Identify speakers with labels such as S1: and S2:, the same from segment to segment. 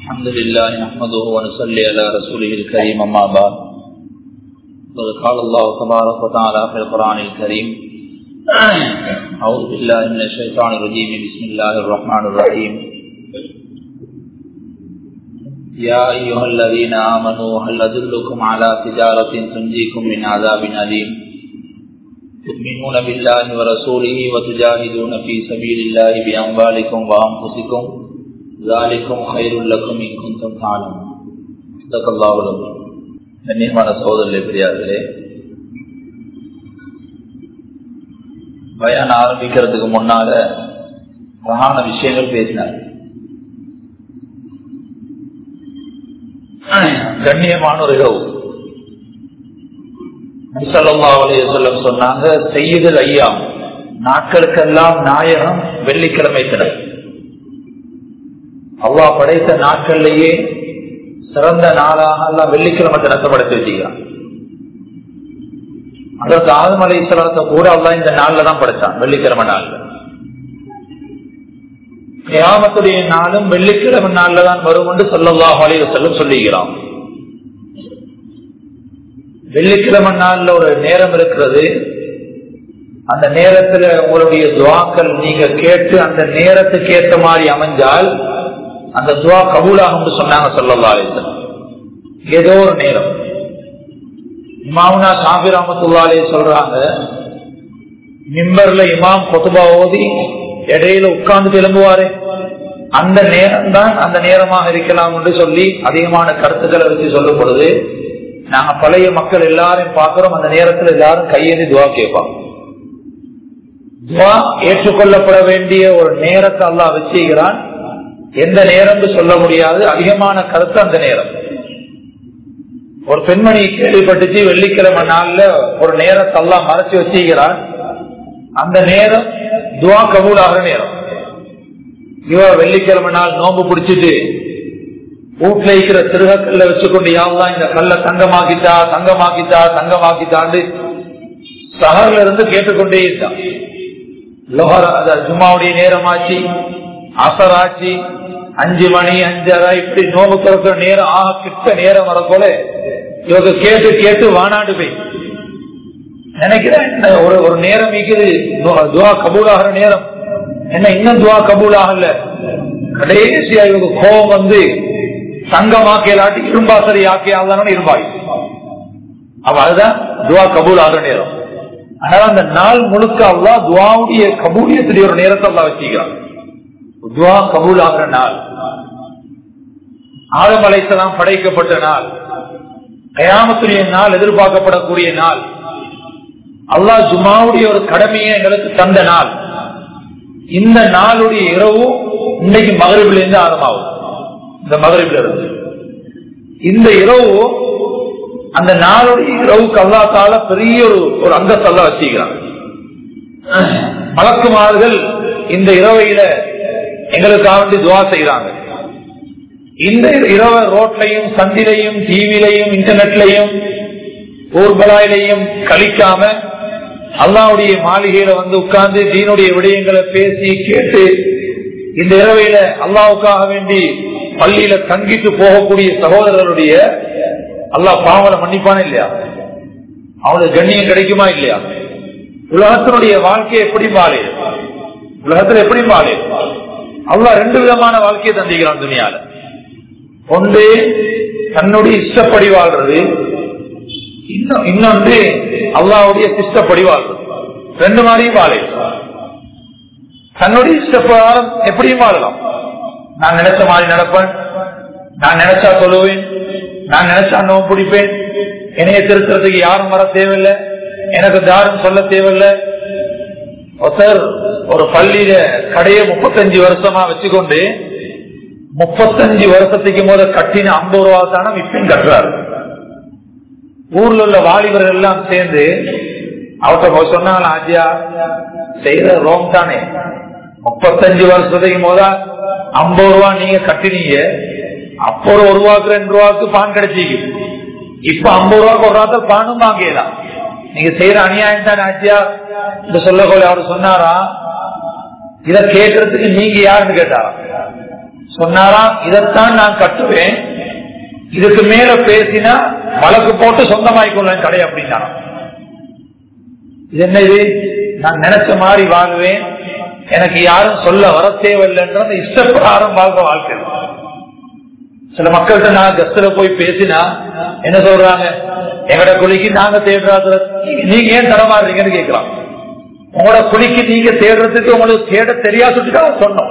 S1: الحمد لله نحمده ونصلي على رسوله الكريم أما بعد قد قال الله تبارك وتعالى في القرآن الكريم أعوذ بالله من الشيطان الرجيم بسم الله الرحمن الرحيم يا أيها الذين آمنوا هل أدلكم على تجارة تنجيكم من عذاب أليم تؤمنون بالله ورسوله وتجاهدون في سبيل الله بأموالكم وأنفسكم ذلكم خير لكم إن كنتم تعلمون صدق الله العظيم கண்ணியமான சோதரிலே பெரியார்களே பயான் ஆரம்பிக்கிறதுக்கு முன்னால மகான விஷயங்கள் பேசினார் கண்ணியமான ஒரு இரவு சொல்லம் சொன்னாங்க செய்யுதல் ஐயா நாட்களுக்கெல்லாம் நாயகம் வெள்ளிக்கிழமை தினம் அவ்வா படைத்த நாட்கள்லேயே சிறந்த நாளாக எல்லாம் வெள்ளிக்கிழமை தினத்தை படைத்து வச்சுக்கிறான் அதற்கு ஆதமலை சிலத்தை கூட அல்லா இந்த நாள்ல தான் படைச்சான் வெள்ளிக்கிழமை நாள்ல கியாமத்துடைய நாளும் வெள்ளிக்கிழமை நாள்ல தான் வரும் என்று சொல்லல்லா அலைய செல்லும் சொல்லுகிறான் வெள்ளிக்கிழமை நாள்ல ஒரு நேரம் இருக்கிறது அந்த நேரத்துல உங்களுடைய துவாக்கள் நீங்க கேட்டு அந்த நேரத்துக்கு ஏற்ற மாதிரி அமைஞ்சால் அந்த துவா கபூலாகும் சொன்னாங்க சொல்லல்லா அலிசன் ஏதோ ஒரு நேரம் இமாமுனா சாபி ரஹமத்துல்லாலே சொல்றாங்க மிம்பர்ல இமாம் கொத்துபா ஓதி இடையில உட்கார்ந்து திரும்புவாரு அந்த நேரம் தான் அந்த நேரமாக இருக்கலாம் என்று சொல்லி அதிகமான கருத்துக்களை வச்சு சொல்லும் பொழுது நாங்க பழைய மக்கள் எல்லாரையும் பார்க்கிறோம் அந்த நேரத்தில் எல்லாரும் கையேந்தி துவா கேட்பாங்க துவா ஏற்றுக்கொள்ளப்பட வேண்டிய ஒரு நேரத்தை அல்லா வச்சுக்கிறான் எந்த நேரம் சொல்ல முடியாது அதிகமான கருத்து அந்த நேரம் ஒரு பெண்மணி கேள்விப்பட்டுச்சு வெள்ளிக்கிழமை நாள்ல ஒரு நேரத்தை எல்லாம் மறைச்சு வச்சுக்கிறான் அந்த நேரம் துவா கபூல் ஆகிற நேரம் இவ வெள்ளிக்கிழமை நாள் நோம்பு பிடிச்சிட்டு வீட்டுல இருக்கிற திருகக்கல்ல வச்சுக்கொண்டு யாவெல்லாம் இந்த கல்ல தங்கமாக்கிட்டா தங்கமாக்கிட்டா தங்கமாக்கிட்டாண்டு சகர்ல இருந்து கேட்டுக்கொண்டே இருந்தான் லோஹர் ஜும்மாவுடைய நேரமாச்சு அசராட்சி அஞ்சு மணி அஞ்சரை இப்படி நோம்பு திறக்கிற நேரம் ஆக கிட்ட நேரம் வர போல இவங்க கேட்டு கேட்டு வானாண்டு போய் நினைக்கிறேன் ஒரு ஒரு நேரம் இருக்குது துவா கபூல் ஆகிற நேரம் என்ன இன்னும் துவா கபூல் ஆகல கடைசியா இவங்க கோபம் வந்து தங்கமாக்கலாட்டி இரும்பாசரி ஆக்கியாதான் இரும்பாய் அவ அதுதான் துவா கபூல் ஆகிற நேரம் அதனால அந்த நாள் முழுக்க அல்லா துவாவுடைய கபூலியத்துடைய ஒரு நேரத்தை அல்லா வச்சுக்கிறான் துவா கபூல் ஆகிற நாள் ஆதம் அலைத்தலாம் படைக்கப்பட்ட நாள் கயாமத்துடைய நாள் எதிர்பார்க்கப்படக்கூடிய நாள் அல்லாஹ் ஜுமாவுடைய ஒரு கடமையை எங்களுக்கு தந்த நாள் இந்த நாளுடைய இரவு இன்னைக்கு மகரிபில இருந்து ஆரம்பமாகும் இந்த மகரிபில இருந்து இந்த இரவு அந்த நாளுடைய இரவுக்கு அல்லாத்தால பெரிய ஒரு ஒரு அங்கத்தல்ல வச்சுக்கிறாங்க மலக்குமார்கள் இந்த இரவையில எங்களுக்காக வேண்டி துவா செய்யறாங்க இந்த இரவ ரோட்லையும் சந்திலையும் டிவிலையும் இன்டர்நெட்லையும் ஊர்பலாயிலையும் கழிக்காம அல்லாவுடைய மாளிகையில வந்து உட்கார்ந்து தீனுடைய விடயங்களை பேசி கேட்டு இந்த இரவையில அல்லாவுக்காக வேண்டி பள்ளியில தங்கிட்டு போகக்கூடிய சகோதரர்களுடைய அல்லா பாவலை மன்னிப்பானே இல்லையா அவனுக்கு கண்ணியம் கிடைக்குமா இல்லையா உலகத்தினுடைய வாழ்க்கை எப்படி மாறி உலகத்துல எப்படி மாறி அல்லா ரெண்டு விதமான வாழ்க்கையை தந்திக்கிறான் துணியால ஒன்று தன்னுடைய இஷ்டப்படி வாழ்றது இன்னொன்று அல்லாவுடைய இஷ்டப்படி வாழ்றது ரெண்டு மாதிரியும் வாழை தன்னுடைய இஷ்டப்பிரகாரம் எப்படியும் வாழலாம் நான் நினைச்ச மாதிரி நடப்பேன் நான் நினைச்சா சொல்லுவேன் நான் நினைச்சா நோ பிடிப்பேன் என்னைய திருத்துறதுக்கு யாரும் வர தேவையில்லை எனக்கு தாரும் சொல்ல தேவையில்லை ஒருத்தர் ஒரு பள்ளியில கடையை முப்பத்தஞ்சு வருஷமா வச்சுக்கொண்டு முப்பத்தஞ்சு வருஷத்துக்கு போத கட்டின ஐம்பது ரூபா தானே இப்பயும் கட்டுறாரு ஊர்ல உள்ள வாலிபர்கள் எல்லாம் சேர்ந்து அவர்கிட்ட சொன்னாலும் ஆஜியா செய்யற ரோம் தானே முப்பத்தஞ்சு வருஷத்துக்கு போத ஐம்பது ரூபா நீங்க கட்டினீங்க அப்போ ஒரு ஒரு ரூபாக்கு ரெண்டு ரூபாக்கு பான் கிடைச்சிக்கு இப்ப ஐம்பது ரூபாய்க்கு ஒரு ரூபாய் பானும் வாங்கலாம் நீங்க செய்யற அநியாயம் தான் ஆச்சியா இந்த சொல்ல அவர் சொன்னாரா இத கேட்கறதுக்கு நீங்க யாருன்னு கேட்டாரா சொன்னாராம் இதைத்தான் நான் கட்டுவேன் இதுக்கு மேல பேசினா வழக்கு போட்டு சொந்தமாய்க்கொள்ள கடை அப்படின்னா இது என்ன இது நான் நினைச்ச மாதிரி வாழ்வேன் எனக்கு யாரும் சொல்ல வர தேவையில்லைன்ற அந்த இஷ்டப்பிரகாரம் வாழ்ற வாழ்க்கை சில மக்கள்கிட்ட நான் கஸ்தில போய் பேசினா என்ன சொல்றாங்க எங்கட குழிக்கு நாங்க தேடுறாத நீங்க ஏன் தரமாடுறீங்கன்னு கேட்கலாம் உங்களோட குழிக்கு நீங்க தேடுறதுக்கு உங்களுக்கு தேட தெரியாதுட்டு சொன்னோம்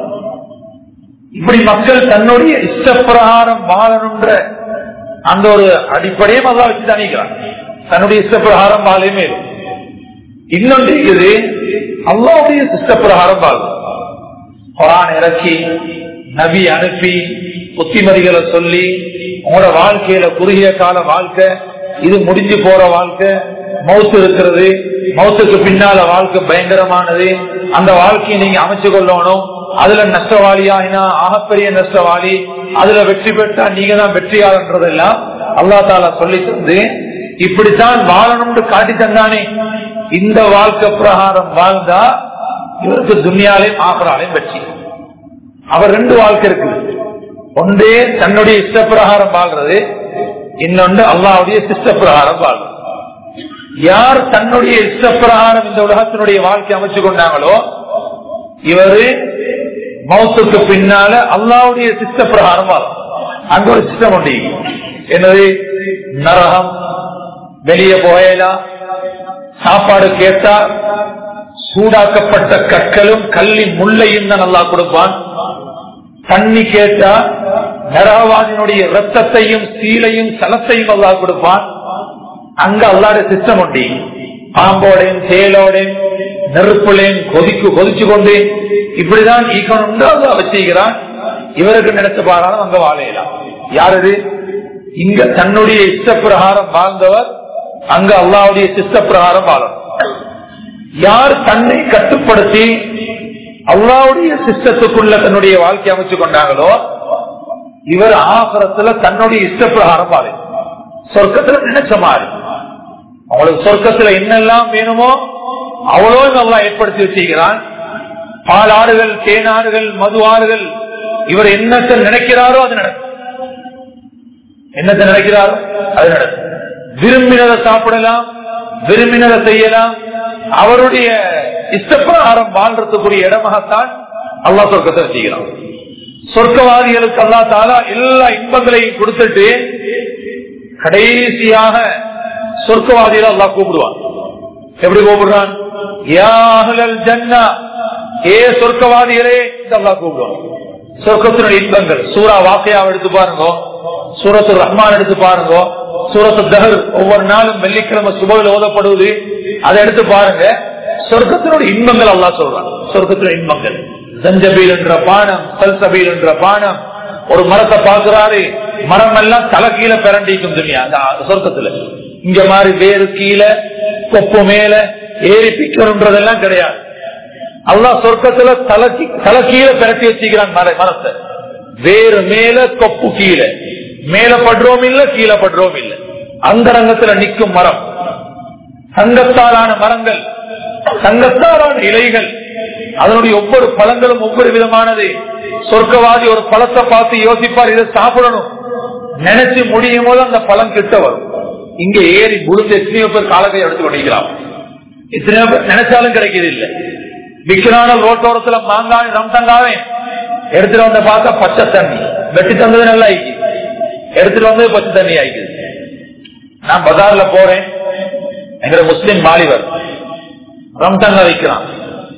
S1: இப்படி மக்கள் தன்னுடைய இஷ்டப்பிரகாரம் வாழணுன்ற அந்த ஒரு அடிப்படையே மதா வச்சு தணிக்கிறான் தன்னுடைய இஷ்டப்பிரகாரம் வாழையுமே இன்னொன்று இது அல்லாவுடைய இஷ்டப்பிரகாரம் வாழும் குரான் இறக்கி நபி அனுப்பி புத்திமதிகளை சொல்லி உங்களோட வாழ்க்கையில குறுகிய கால வாழ்க்கை இது முடிஞ்சு போற வாழ்க்கை மவுத்து இருக்கிறது மவுத்துக்கு பின்னால வாழ்க்கை பயங்கரமானது அந்த வாழ்க்கையை நீங்க அமைச்சு கொள்ளணும் அதுல நஷ்டவாளியா ஆகப்பெரிய நஷ்டவாளி அதுல வெற்றி பெற்றா நீங்க தான் வெற்றியாளன்றதெல்லாம் அல்லா தாலா சொல்லி தந்து இப்படித்தான் வாழணும்னு காட்டி தந்தானே இந்த வாழ்க்கை பிரகாரம் வாழ்ந்தா இவருக்கு துன்யாலையும் ஆகராலையும் வெற்றி அவர் ரெண்டு வாழ்க்கை இருக்குது ஒன்றே தன்னுடைய இஷ்டப்பிரகாரம் வாழ்றது இன்னொன்று அல்லாவுடைய சிஷ்டப்பிரகாரம் வாழ்றது யார் தன்னுடைய இஷ்டப்பிரகாரம் இந்த உலகத்தினுடைய வாழ்க்கை அமைச்சு கொண்டாங்களோ இவரு மௌத்துக்கு பின்னால அல்லாவுடைய சிஸ்ட பிரகாரம் வாழும் அங்க ஒரு சிஸ்டம் உண்டு என்னது நரகம் வெளியே போயலாம் சாப்பாடு கேட்டா சூடாக்கப்பட்ட கற்களும் கல்லி முள்ளையும் தான் நல்லா கொடுப்பான் தண்ணி கேட்டா நரகவாதினுடைய ரத்தத்தையும் சீலையும் சலத்தையும் அல்லா கொடுப்பான் அங்க அல்லாட சிஸ்டம் உண்டு பாம்போடையும் தேலோடையும் நெருப்புலையும் கொதிக்கு கொதிச்சு கொண்டு இப்படிதான் ஈக்கணும் வச்சுக்கிறான் இவருக்கு நினைச்ச பாராலும் அங்க வாழையலாம் யாரு இங்க தன்னுடைய இஷ்ட பிரகாரம் வாழ்ந்தவர் அங்க அல்லாவுடைய சிஸ்ட பிரகாரம் வாழும் யார் தன்னை கட்டுப்படுத்தி அல்லாவுடைய சிஸ்டத்துக்குள்ள தன்னுடைய வாழ்க்கை அமைச்சு கொண்டாங்களோ இவர் ஆகரத்துல தன்னுடைய இஷ்ட பிரகாரம் வாழ சொர்க்கத்துல நினைச்ச மாதிரி அவங்களுக்கு சொர்க்கத்துல என்னெல்லாம் வேணுமோ அவ்வளோ நல்லா ஏற்படுத்தி வச்சுக்கிறான் பாலாறுகள் தேனாறுகள் மது ஆறுகள் இவர் என்னத்தை நினைக்கிறாரோ அது நடக்கும் என்னத்தை நினைக்கிறாரோ அது நடக்கும் விரும்பினதை சாப்பிடலாம் விரும்பினதை செய்யலாம் அவருடைய இஷ்டப்பிரகாரம் வாழ்றதுக்குரிய இடமாகத்தான் அல்லா சொர்க்கத்தை வச்சுக்கிறான் சொர்க்கவாதிகளுக்கு அல்லா தாலா எல்லா இன்பங்களையும் கொடுத்துட்டு கடைசியாக சொர்க்கவாதிகளை அல்லா கூப்பிடுவான் எப்படி கூப்பிடுறான் ஜன்னா ஏ சொர்க்கவாதிகளே அல்லா கூப்பிடுவான் சொர்க்கத்தினுடைய இன்பங்கள் சூரா வாக்கையாவை எடுத்து பாருங்க சூரத்து ரஹ்மான் எடுத்து பாருங்க சூரத்து தஹர் ஒவ்வொரு நாளும் வெள்ளிக்கிழமை சுபவில் ஓதப்படுவது அதை எடுத்து பாருங்க சொர்க்கத்தினுடைய இன்பங்கள் அல்லா சொல்றான் சொர்க்கத்தினுடைய இன்பங்கள் சஞ்சபீல் என்ற பானம் சல்சபீல் என்ற பானம் ஒரு மரத்தை பாக்குறாரு மரம் எல்லாம் தலை கீழே பிறண்டிக்கும் துணியா அந்த சொர்க்கத்துல இங்க மாதிரி வேறு கீழே கொப்பு மேல ஏறி பிக்கணுன்றதெல்லாம் கிடையாது அல்லா சொர்க்கத்துல தலை தலை கீழே பிறட்டி வச்சுக்கிறான் மர மரத்தை வேறு மேல கொப்பு கீழே மேல படுறோம் இல்ல கீழே படுறோம் இல்ல அந்த ரங்கத்துல நிற்கும் மரம் தங்கத்தாலான மரங்கள் தங்கத்தாலான இலைகள் அதனுடைய ஒவ்வொரு பழங்களும் ஒவ்வொரு விதமானது சொர்க்கவாதி ஒரு பழத்தை பார்த்து யோசிப்பார் இதை சாப்பிடணும் நினைச்சு முடியும் போது அந்த பழம் கிட்ட வரும் இங்க ஏறி முழுந்து எத்தனையோ பேர் காலத்தை எடுத்து கொண்டிருக்கலாம் எத்தனையோ பேர் நினைச்சாலும் கிடைக்கிறது இல்லை விக்கிறான ரோட்டோரத்துல மாங்காய் ரம்தங்காவே எடுத்துட்டு வந்து பார்த்தா பச்சை தண்ணி வெட்டி தந்தது நல்லா ஆயிக்கு எடுத்துட்டு வந்து பச்சை தண்ணி ஆயிக்குது நான் பஜார்ல போறேன் எங்க முஸ்லிம் மாலிவர் ரம்தங்கா விற்கிறான்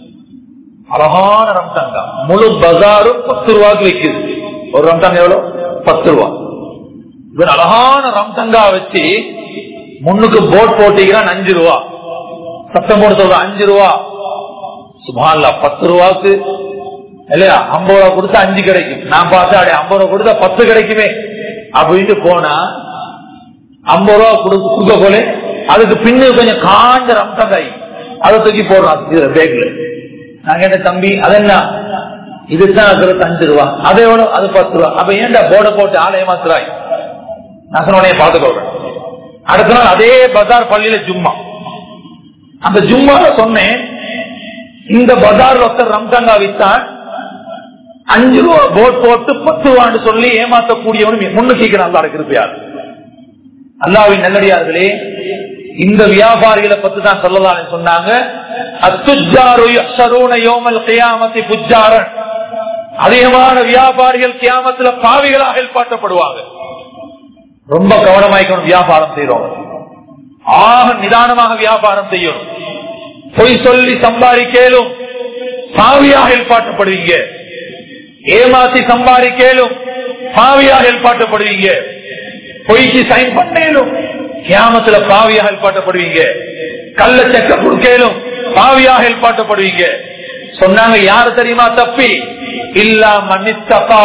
S1: அழகான ரம்தங்கா முழு பஜாரும் பத்து ரூபாய்க்கு விற்குது ஒரு ரம்தங்கா எவ்வளவு பத்து ரூபா இவர் அழகான ரம்தங்கா வச்சு முன்னுக்கு போட் போட்டிக்கிறான் அஞ்சு ரூபா சத்தம் போட்டு சொல்ற அஞ்சு ரூபா சுமார்ல பத்து ரூபாக்கு இல்லையா ஐம்பது ரூபா கொடுத்தா அஞ்சு கிடைக்கும் நான் பார்த்தா அப்படியே ஐம்பது ரூபா கொடுத்தா பத்து கிடைக்குமே அப்படின்ட்டு போனா ஐம்பது ரூபா கொடுத்து கொடுக்க போல அதுக்கு பின்னு கொஞ்சம் காஞ்ச ரம்தங்காய் அதை தூக்கி போடுறான் பேக்ல நான் கேட்ட தம்பி அது என்ன இதுதான் இருக்கிறது அஞ்சு ரூபா அதை எவ்வளவு அது பத்து ரூபா அப்ப ஏன்டா போர்டை போட்டு ஆலய மாத்துறாய் நான் சொன்ன பாத்துக்கோறேன் அடுத்த நாள் அதே பஜார் பள்ளியில ஜும்மா அந்த ஜும்மால சொன்னேன் இந்த பஜார் ஒருத்தர் ரம்ஜாங்கா வித்தான் அஞ்சு ரூபா போட் போட்டு பத்து ரூபான்னு சொல்லி ஏமாத்தக்கூடியவனும் முன்னுக்கு அல்லா இருப்பார் அல்லாவின் நல்லடியார்களே இந்த வியாபாரிகளை பத்தி தான் சொல்லலாம் சொன்னாங்க அத்துஜாரு யஹ்ஷரூன யௌமல் கியாமத்தி புஜ்ஜாரன் அதிகமான வியாபாரிகள் கியாமத்துல பாவிகளாக ஏற்பாட்டப்படுவாங்க ரொம்ப கவனமாய்க்கணும் வியாபாரம் செய்யறோம் ஆக நிதானமாக வியாபாரம் செய்யணும் பொய் சொல்லி சம்பாதிக்கலும் பாவியாக ஏற்பாட்டப்படுவீங்க ஏமாத்தி சம்பாதிக்கலும் பாவியாக ஏற்பாட்டப்படுவீங்க பொய்க்கு சைன் பண்ணேலும் கியாமத்துல பாவியாக ஏற்பாட்டப்படுவீங்க கள்ள செக்க கொடுக்கலும் பாவியாக ஏற்பாட்டப்படுவீங்க சொன்னாங்க யாரு தெரியுமா தப்பி இல்லா மன்னித்தப்பா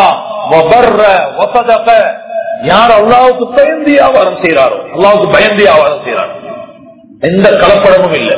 S1: யார் அல்லாவுக்கு பயந்து வியாபாரம் செய்யறாரோ அல்லாவுக்கு பயந்து வியாபாரம் செய்யறாரோ எந்த கலப்படமும் இல்லை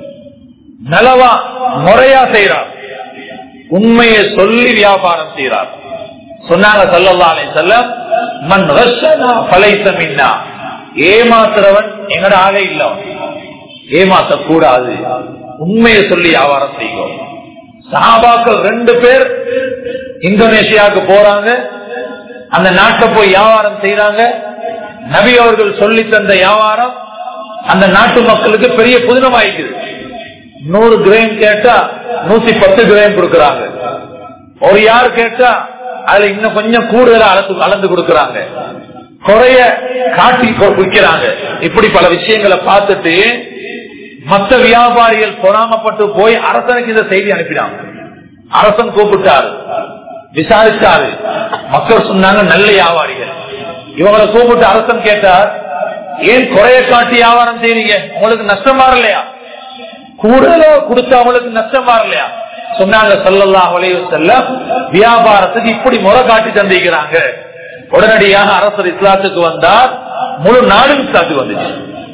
S1: நலவா முறையா செய்யறார் உண்மையை சொல்லி வியாபாரம் செய்யறார் சொன்னாங்க சல்லல்லாலே செல்ல மண் ரஷனா பலைசமின்னா ஏமாத்துறவன் எங்கட ஆளே இல்ல ஏமாத்த கூடாது உண்மையை சொல்லி வியாபாரம் செய்யும் சாபாக்கள் ரெண்டு பேர் இந்தோனேஷியாவுக்கு போறாங்க அந்த நாட்டை போய் வியாபாரம் செய்யறாங்க நபி அவர்கள் சொல்லி தந்த வியாபாரம் அந்த நாட்டு மக்களுக்கு பெரிய புதினமாயிக்குது நூறு கிராம் கேட்டா நூத்தி பத்து கிராம் கொடுக்கறாங்க ஒரு யார் கேட்டா அதுல இன்னும் கொஞ்சம் கூடுதலா அளந்து அளந்து கொடுக்கறாங்க குறைய காட்டி விற்கிறாங்க இப்படி பல விஷயங்களை பார்த்துட்டு மற்ற வியாபாரிகள் பொறாமப்பட்டு போய் அரசனுக்கு இந்த செய்தி அனுப்பினாங்க அரசன் கூப்பிட்டாரு விசாரிச்சாரு மக்கள் சொன்னாங்க நல்ல வியாபாரிகள் இவங்களை கூப்பிட்டு அரசன் கேட்டார் ஏன் குறைய காட்டி வியாபாரம் செய்றீங்க உங்களுக்கு நஷ்டம் வரலையா கூடுதலோ கொடுத்து அவங்களுக்கு நஷ்டம் வரலையா சொன்னாங்க சொல்லல்லா வளைவு செல்ல வியாபாரத்துக்கு இப்படி முறை காட்டி தந்திக்கிறாங்க உடனடியாக அரசர் இஸ்லாத்துக்கு வந்தார் முழு நாடும் இஸ்லாத்துக்கு வந்துச்சு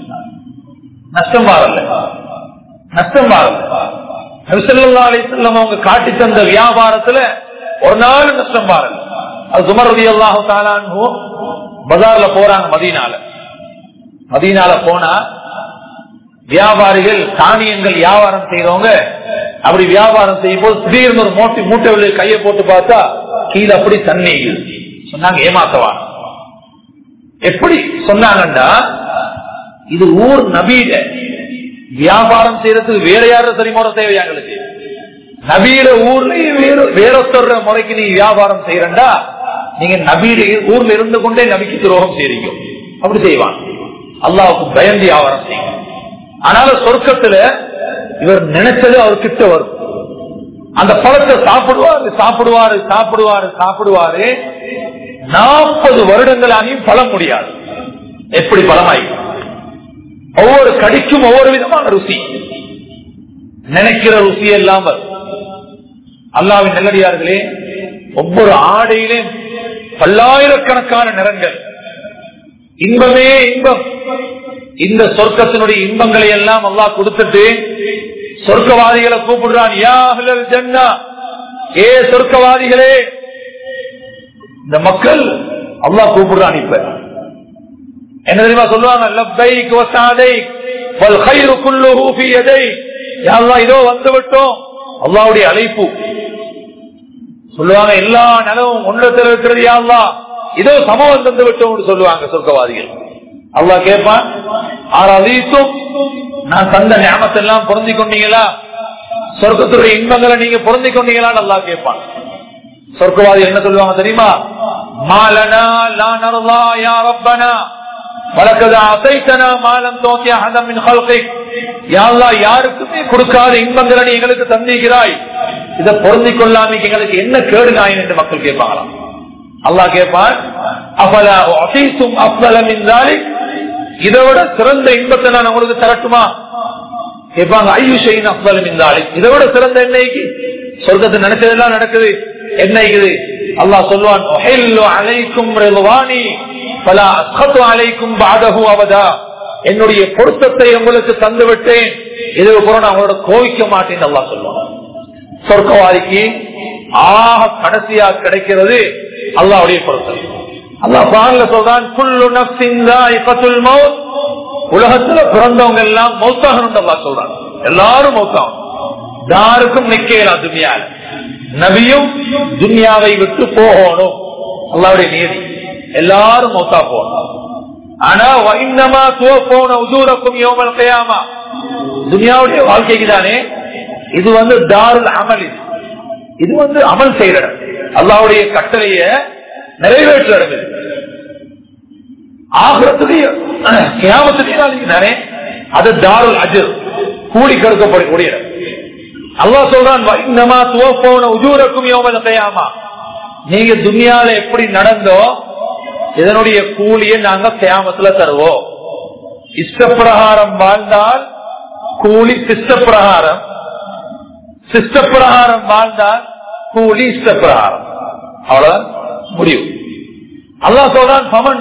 S1: நஷ்டம் வரல நஷ்டம் வரல நபிசல்லா அலிசல்லம் அவங்க காட்டி தந்த வியாபாரத்துல ஒரு நாள் நஷ்டம் வரல அது சுமரதி அல்லாஹு தாலான்னு பஜார்ல போறாங்க மதீனால மதீனால போனா வியாபாரிகள் தானியங்கள் வியாபாரம் செய்யறவங்க அப்படி வியாபாரம் செய்யும் போது திடீர்னு ஒரு மூட்டை மூட்டை வெளியே கையை போட்டு பார்த்தா கீழே அப்படி தண்ணி சொன்னாங்க ஏமாத்தவான் எப்படி சொன்னாங்கன்னா இது ஊர் நபீட வியாபாரம் செய்யறதுக்கு வேற யாரும் சரிமுறை தேவையா எங்களுக்கு நபீட ஊர்லயே வேற வேறொத்தர முறைக்கு நீ வியாபாரம் செய்யறா நீங்க நபீட ஊர்ல இருந்து கொண்டே நபிக்கு துரோகம் செய்றீங்க அப்படி செய்வான் அல்லாவுக்கு பயந்து வியாபாரம் செய்யும் ஆனால சொர்க்கத்துல இவர் நினைச்சது அவர் கிட்ட வரும் அந்த பழத்தை சாப்பிடுவாரு சாப்பிடுவாரு சாப்பிடுவாரு சாப்பிடுவாரு நாற்பது வருடங்களாலையும் பலம் முடியாது எப்படி பலமாயிருக்கும் ஒவ்வொரு கடிக்கும் ஒவ்வொரு விதமான ருசி நினைக்கிற ருசி எல்லாம் அல்லாவின் நல்லடியார்களே ஒவ்வொரு ஆடையிலே பல்லாயிரக்கணக்கான நிறங்கள் இன்பமே இன்பம் இந்த சொர்க்கத்தினுடைய இன்பங்களை எல்லாம் அல்லா கொடுத்துட்டு சொர்க்கவாதிகளை கூப்பிடுறான் யாஹ்லல் ஜன்னா ஏ சொர்க்கவாதிகளே இந்த மக்கள் அல்லா கூப்பிடுறான் இப்ப என்ன தெரியுமா சொல்லுவாங்க லப்பைக் வசாதைக் வல் கைரு குல்லுஹு ஃபீ யதைக் யா அல்லாஹ் இதோ வந்து விட்டோம் அல்லாஹ்வுடைய அழைப்பு சொல்லுவாங்க எல்லா நலவும் ஒன்றத்தில் இருக்கிறது யா அல்லாஹ் இதோ சமூகம் தந்து விட்டோம் சொல்லுவாங்க சொர்க்கவாதிகள் அல்லாஹ் கேட்பான் ஆறாதீத்தும் நான் தந்த ஞாபகத்தெல்லாம் பொருந்தி கொண்டீங்களா சொர்க்கத்துடைய இன்பங்களை நீங்க பொருந்தி கொண்டீங்களான்னு அல்லாஹ் கேட்பான் சொர்க்கவாதி என்ன சொல்லுவாங்க தெரியுமா மாலனா லா நர்லா யா ரப்பனா வழக்கது அசைத்தனா மாலம் தோக்கிய அகதமின் ஹல்கைக் யாழ்லா யாருக்குமே கொடுக்காத இன்பங்களை நீ எங்களுக்கு தந்திக்கிறாய் இதை பொருந்தி கொள்ளாம எங்களுக்கு என்ன கேடு நாயின் என்று மக்கள் கேட்பாங்களாம் அல்லாஹ் கேட்பான் அபல அசைத்தும் அப்தலம் என்றாலே இதை விட சிறந்த இன்பத்தை நான் உங்களுக்கு தரட்டுமா கேட்பாங்க ஐயுஷைன் அப்தலம் என்றாலே இதை விட சிறந்த என்னைக்கு சொர்க்கத்தை நினைச்சதெல்லாம் நடக்குது என்னைக்குது அல்லாஹ் சொல்லுவான் அலைக்கும் ரெல்வானி பல அஸ்கத்து அலைக்கும் பாதகு அவதா என்னுடைய பொருத்தத்தை உங்களுக்கு தந்து விட்டேன் இதுக்கு புறம் நான் அவங்களோட கோவிக்க மாட்டேன் அல்லா சொல்லுவான் சொர்க்கவாதிக்கு ஆக கடைசியா கிடைக்கிறது அல்லாவுடைய பொருத்தம் அல்லா பாடல சொல்றான் புல்லு நப்சிந்தால் மவுத் உலகத்துல பிறந்தவங்க எல்லாம் மௌத்தாகணும் அல்லா சொல்றான் எல்லாரும் மௌத்தாகும் யாருக்கும் நிக்கலாம் துணியால நபியும் துன்யாவை விட்டு போகணும் அல்லாவுடைய நீதி எல்லாரும் மௌத்தா போகணும் ஆனா வைந்தமா போன உதூரக்கும் யோமல் கையாமா துனியாவுடைய வாழ்க்கைக்கு தானே இது வந்து தாருல் அமல் இது இது வந்து அமல் செய்யற இடம் அல்லாவுடைய கட்டளைய நிறைவேற்ற இடம் இது ஆகிறதுக்கு தானே அது தாருல் அஜர் கூலி கெடுக்கப்படக்கூடிய இடம் அல்லா சொல்றான் உஜூரக்கும் யோமல் கையாமா நீங்க துனியால எப்படி நடந்தோ இதனுடைய கூலியை நாங்க கியாமத்துல தருவோம் இஷ்டப்பிரகாரம் வாழ்ந்தால் கூலி சிஷ்டப்பிரகாரம் சிஷ்டப்பிரகாரம் வாழ்ந்தால் கூலி இஷ்டப்பிரகாரம் அவ்வளவுதான் முடிவு அல்லா சொல்றான் பவன்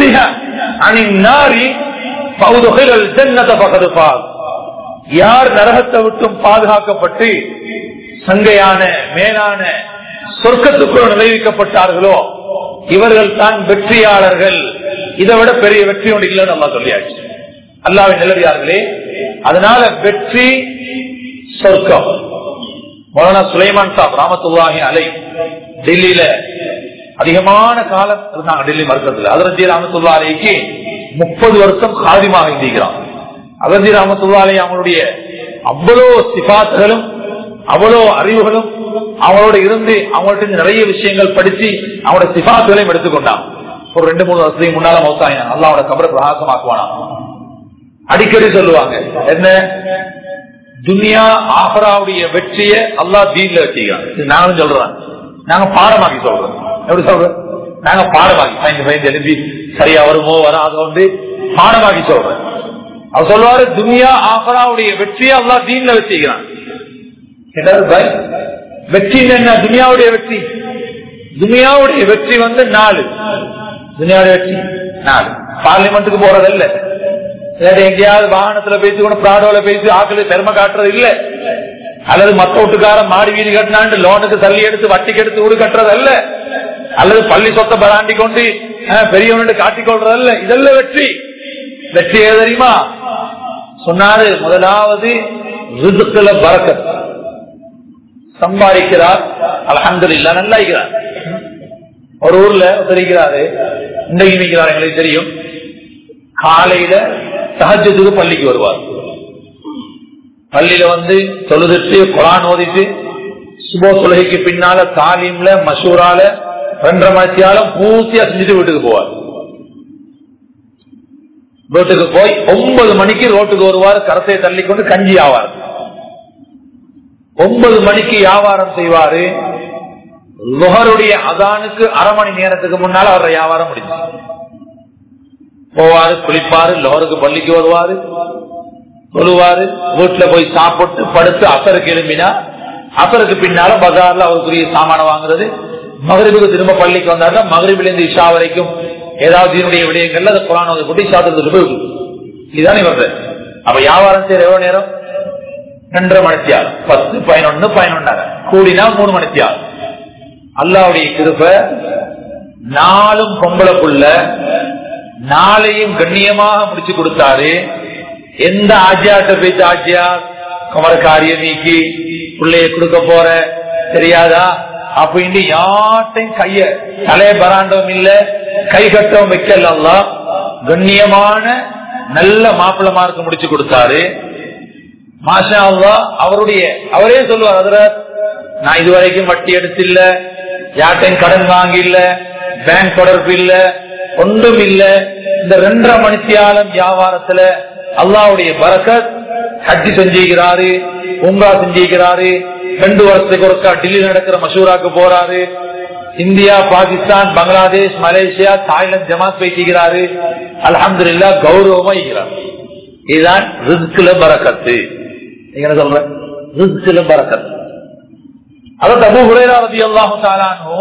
S1: நாரி பௌதுகள் ஜன்னத பகதுபால் யார் நரகத்தை விட்டும் பாதுகாக்கப்பட்டு சங்கையான மேலான சொர்க்கத்துக்குள் நுழைவிக்கப்பட்டார்களோ இவர்கள் தான் வெற்றியாளர்கள் இதை விட பெரிய வெற்றி ஒன்று இல்லைன்னு நம்ம சொல்லியாச்சு அல்லாவின் நிலவியார்களே அதனால வெற்றி சொர்க்கம் மௌலானா சுலைமான் சாப் ராமத்துல்லாஹி அலை டெல்லியில அதிகமான காலம் இருந்தாங்க டெல்லி மருத்துவத்தில் அதரஜி ராமத்துல்லா அலைக்கு முப்பது வருஷம் காதிமாக இருந்திருக்கிறான் அதரஜி ராமத்துல்லா அலை அவங்களுடைய அவ்வளோ சிபாத்துகளும் அவ்வளோ அறிவுகளும் அவங்களோட இருந்து அவங்கள்ட்ட நிறைய விஷயங்கள் படிச்சு அவங்களோட சிபாத்துகளையும் எடுத்துக்கொண்டான் ஒரு ரெண்டு மூணு வருஷத்துக்கு முன்னால மௌத்தாயினா அல்லாவோட கபரை பிரகாசமாக்குவானா அடிக்கடி சொல்லுவாங்க என்ன துனியா ஆஹராவுடைய வெற்றிய அல்லா தீன்ல வச்சுக்கிறான் நானும் சொல்றேன் நாங்க பாடமாக்கி சொல்றோம் எப்படி சொல்றோம் நாங்க பாடமாக்கி பயந்து பயந்து எழுப்பி சரியா வருமோ வராதோ வந்து பாடமாக்கி சொல்றேன் அவர் சொல்லுவாரு துனியா ஆஹராவுடைய வெற்றியை அல்லா தீன்ல வச்சுக்கிறான் வெற்றி என்ன துனியாவுடைய வெற்றி துனியாவுடைய வெற்றி வந்து நாலு துனியாவுடைய வெற்றி நாலு பார்லிமெண்ட்டுக்கு போறதல்ல எங்கேயாவது வாகனத்துல பேசி கூட பிராடோல பேசி ஆக்களை பெருமை காட்டுறது இல்ல அல்லது மத்த வீட்டுக்காரன் மாடி வீடு கட்டினாண்டு லோனுக்கு தள்ளி எடுத்து வட்டிக்கு எடுத்து ஊடு கட்டுறது அல்ல அல்லது பள்ளி சொத்தை பராண்டி கொண்டு பெரியவனு காட்டிக் கொள்றது அல்ல இதெல்லாம் வெற்றி வெற்றி ஏது தெரியுமா சொன்னாரு முதலாவது ரிதுக்கள பறக்கத் சம்பாதிக்கிறார் அலமது இல்ல நல்லா இருக்கிறார் ஒரு ஊர்ல தெரிகிறாரு இன்றைக்கு நிற்கிறார் எங்களுக்கு தெரியும் காலையில சகஜத்துக்கு பள்ளிக்கு வருவார் பள்ளியில வந்து தொழுதுட்டு குரான் ஓதிட்டு சுபோ தொழுகைக்கு பின்னால தாலீம்ல மசூரால ரெண்டரை மணித்தியாலும் பூர்த்தியா செஞ்சுட்டு வீட்டுக்கு போவார் வீட்டுக்கு போய் ஒன்பது மணிக்கு ரோட்டுக்கு வருவார் கரத்தை தள்ளி கொண்டு கஞ்சி ஆவார் ஒன்பது மணிக்கு வியாபாரம் செய்வாரு லுகருடைய அதானுக்கு அரை மணி நேரத்துக்கு முன்னால அவர வியாபாரம் முடிஞ்சு போவாரு குளிப்பாரு லோருக்கு பள்ளிக்கு வருவாரு சொல்லுவாரு வீட்டுல போய் சாப்பிட்டு படுத்து அசருக்கு எழும்பினா அசருக்கு பின்னால பஜார்ல அவருக்குரிய சாமான வாங்குறது மகரிபுக்கு திரும்ப பள்ளிக்கு வந்தாருன்னா மகரிபிலிருந்து இஷா வரைக்கும் ஏதாவது இதனுடைய விடயங்கள்ல அதை குரான் வந்து கொண்டு சாத்திரத்துக்கு போய் இதுதான் இவர்கள் அப்ப வியாபாரம் செய்யற எவ்வளவு நேரம் ரெண்டரை மணித்தியாலும் பத்து பதினொன்னு பதினொன்னாக கூடினா மூணு மணித்தியாலும் அல்லாவுடைய கிருப்ப நாளும் பொம்பளைக்குள்ள நாளையும் கண்ணியமாக முடிச்சு கொடுத்தாரு எந்த ஆஜியாட்ட போயிட்டு ஆஜியார் குமரக்காரிய நீக்கி பிள்ளைய கொடுக்க போற தெரியாதா அப்படின்னு யார்ட்டையும் கைய தலைய பராண்டவும் இல்ல கை கட்டவும் வைக்கல கண்ணியமான நல்ல மாப்பிள்ளமாருக்கு முடிச்சு கொடுத்தாரு மாஷா அல்லா அவருடைய அவரே சொல்லுவார் அதுல நான் இதுவரைக்கும் வட்டி எடுத்து இல்ல யார்ட்டையும் கடன் வாங்கி இல்ல பேங்க் தொடர்பு இல்ல ஒன்றும் இல்ல இந்த ரெண்டரை மணித்தியாலம் வியாபாரத்துல அல்லாவுடைய பரக்கத் ஹஜ்ஜி செஞ்சுக்கிறாரு உங்கா செஞ்சுக்கிறாரு ரெண்டு வருஷத்துக்கு ஒருக்கா டெல்லி நடக்கிற மசூராக்கு போறாரு India Pakistan Bangladesh Malaysia Thailand ஜமாத் வைக்கிறாரு அலமது இல்லா கௌரவமா இருக்கிறார் இதுதான் ரிஸ்குல பறக்கத்து என்ன சொல்ற ரிஸ்குல பறக்கத்து அதாவது அபு ஹுரேரா ரதி அல்லாஹு தாலானோ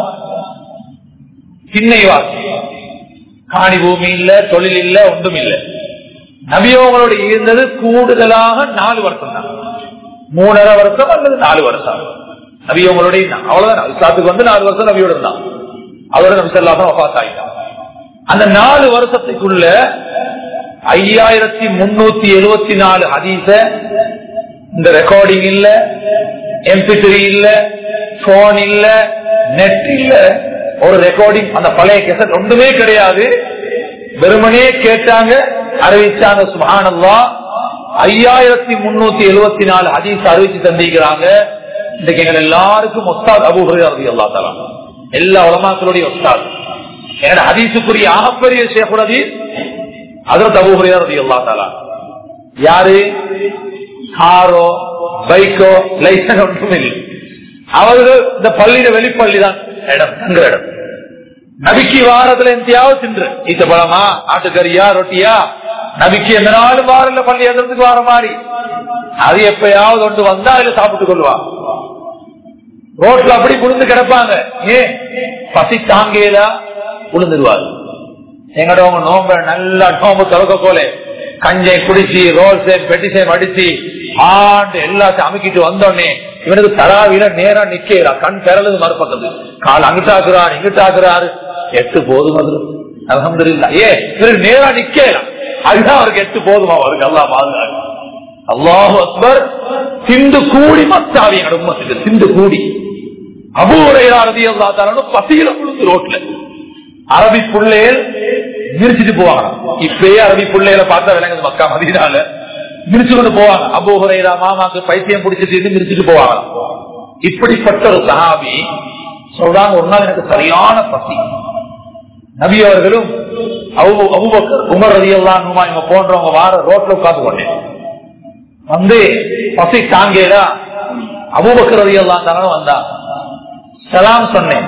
S1: திண்ணை வாசி காணி பூமி இல்ல தொழில் இல்ல ஒன்றும் இல்ல நபியோங்களோட இருந்தது கூடுதலாக நாலு வருஷம் தான் மூணரை வருஷம் அல்லது நாலு வருஷம் நபியோங்களோட அவ்வளவுதான் இஸ்லாத்துக்கு வந்து நாலு வருஷம் நபியோட இருந்தான் அதோட நபி சொல்லாம வபாத் ஆகிட்டான் அந்த நாலு வருஷத்துக்குள்ள ஐயாயிரத்தி முன்னூத்தி எழுபத்தி நாலு ஹதீச இந்த ரெக்கார்டிங் இல்ல எம்பி த்ரீ இல்ல போன் இல்ல நெட் இல்ல ஒரு ரெக்கார்டிங் அந்த பழைய கெசட் ஒன்றுமே கிடையாது வெறுமனே கேட்டாங்க அறிவிச்சாங்க சுபானல்லா ஐயாயிரத்தி முன்னூத்தி எழுபத்தி நாலு ஹதீஸ் அறிவிச்சு தந்திருக்கிறாங்க இன்றைக்கு எங்க எல்லாருக்கும் ஒஸ்தாத் அபூஹரி அல்லா தலா எல்லா உலமாக்களுடைய ஒஸ்தாத் என்னோட ஹதீஸுக்குரிய ஆகப்பெரிய ஷேகுல் ஹதீஸ் அதற்கு அபூஹரி அல்லா தலா யாரு காரோ பைக்கோ லைசன்ஸ் ஒன்றும் இல்லை அவர்கள் இந்த பள்ளியில வெளிப்பள்ளி தான் இடம் தங்குற இடம் நபிக்கு வாரத்துல எந்தையாவது தின்று ஈத்த பழமா ஆட்டுக்கறியா ரொட்டியா நபிக்கு எந்த நாளும் வாரல பள்ளி எதிர்த்துக்கு வார மாதிரி அது எப்பயாவது ஒன்று வந்தா அதுல சாப்பிட்டுக் கொள்வா ரோட்ல அப்படி குளிர்ந்து கிடப்பாங்க ஏன் பசி தாங்கேதா குளிர்ந்துருவாரு எங்கடவங்க நோம்ப நல்லா நோம்பு திறக்க போல கஞ்சை குடிச்சு ரோல்ஸே பெட்டிசை அடிச்சு ஆண்டு எல்லாத்தையும் அமுக்கிட்டு வந்தோடனே இவனுக்கு தராவில நேரா நிக்கிறா கண் பெறலுது மறுபட்டது கால் அங்கிட்டாக்குறாரு இங்கிட்டாக்குறாரு எட்டு போதும் அது அலமது இல்ல ஏ இவருக்கு நேரா நிக்கலாம் அதுதான் அவருக்கு எட்டு போதுமா அவருக்கு அல்லா பாதுகாப்பு அல்லாஹு அக்பர் சிந்து கூடி மத்தாவி எங்க உம்மத்துக்கு சிந்து கூடி அபூரையாரதி அல்லா தாலும் பசியில குளிந்து ரோட்ல அரபி புள்ளையல் மிரிச்சிட்டு போவாங்க இப்பயே அரபி புள்ளையில பார்த்தா விளங்குது மக்கா மதினால மிரிச்சு கொண்டு போவாங்க அபூஹுரைரா மாமாக்கு பைத்தியம் பிடிச்சிட்டு மிரிச்சிட்டு போவாங்க இப்படிப்பட்ட ஒரு சஹாபி சொல்றாங்க ஒரு நாள் எனக்கு சரியான பசி நபி அவர்களும் அபுபக்கர் உமர் ரதி எல்லாம் இவங்க போன்றவங்க வார ரோட்ல உட்கார்ந்து கொண்டேன் வந்து பசி தாங்கேடா அபுபக்கர் ரதி எல்லாம் தானே வந்தா சலாம் சொன்னேன்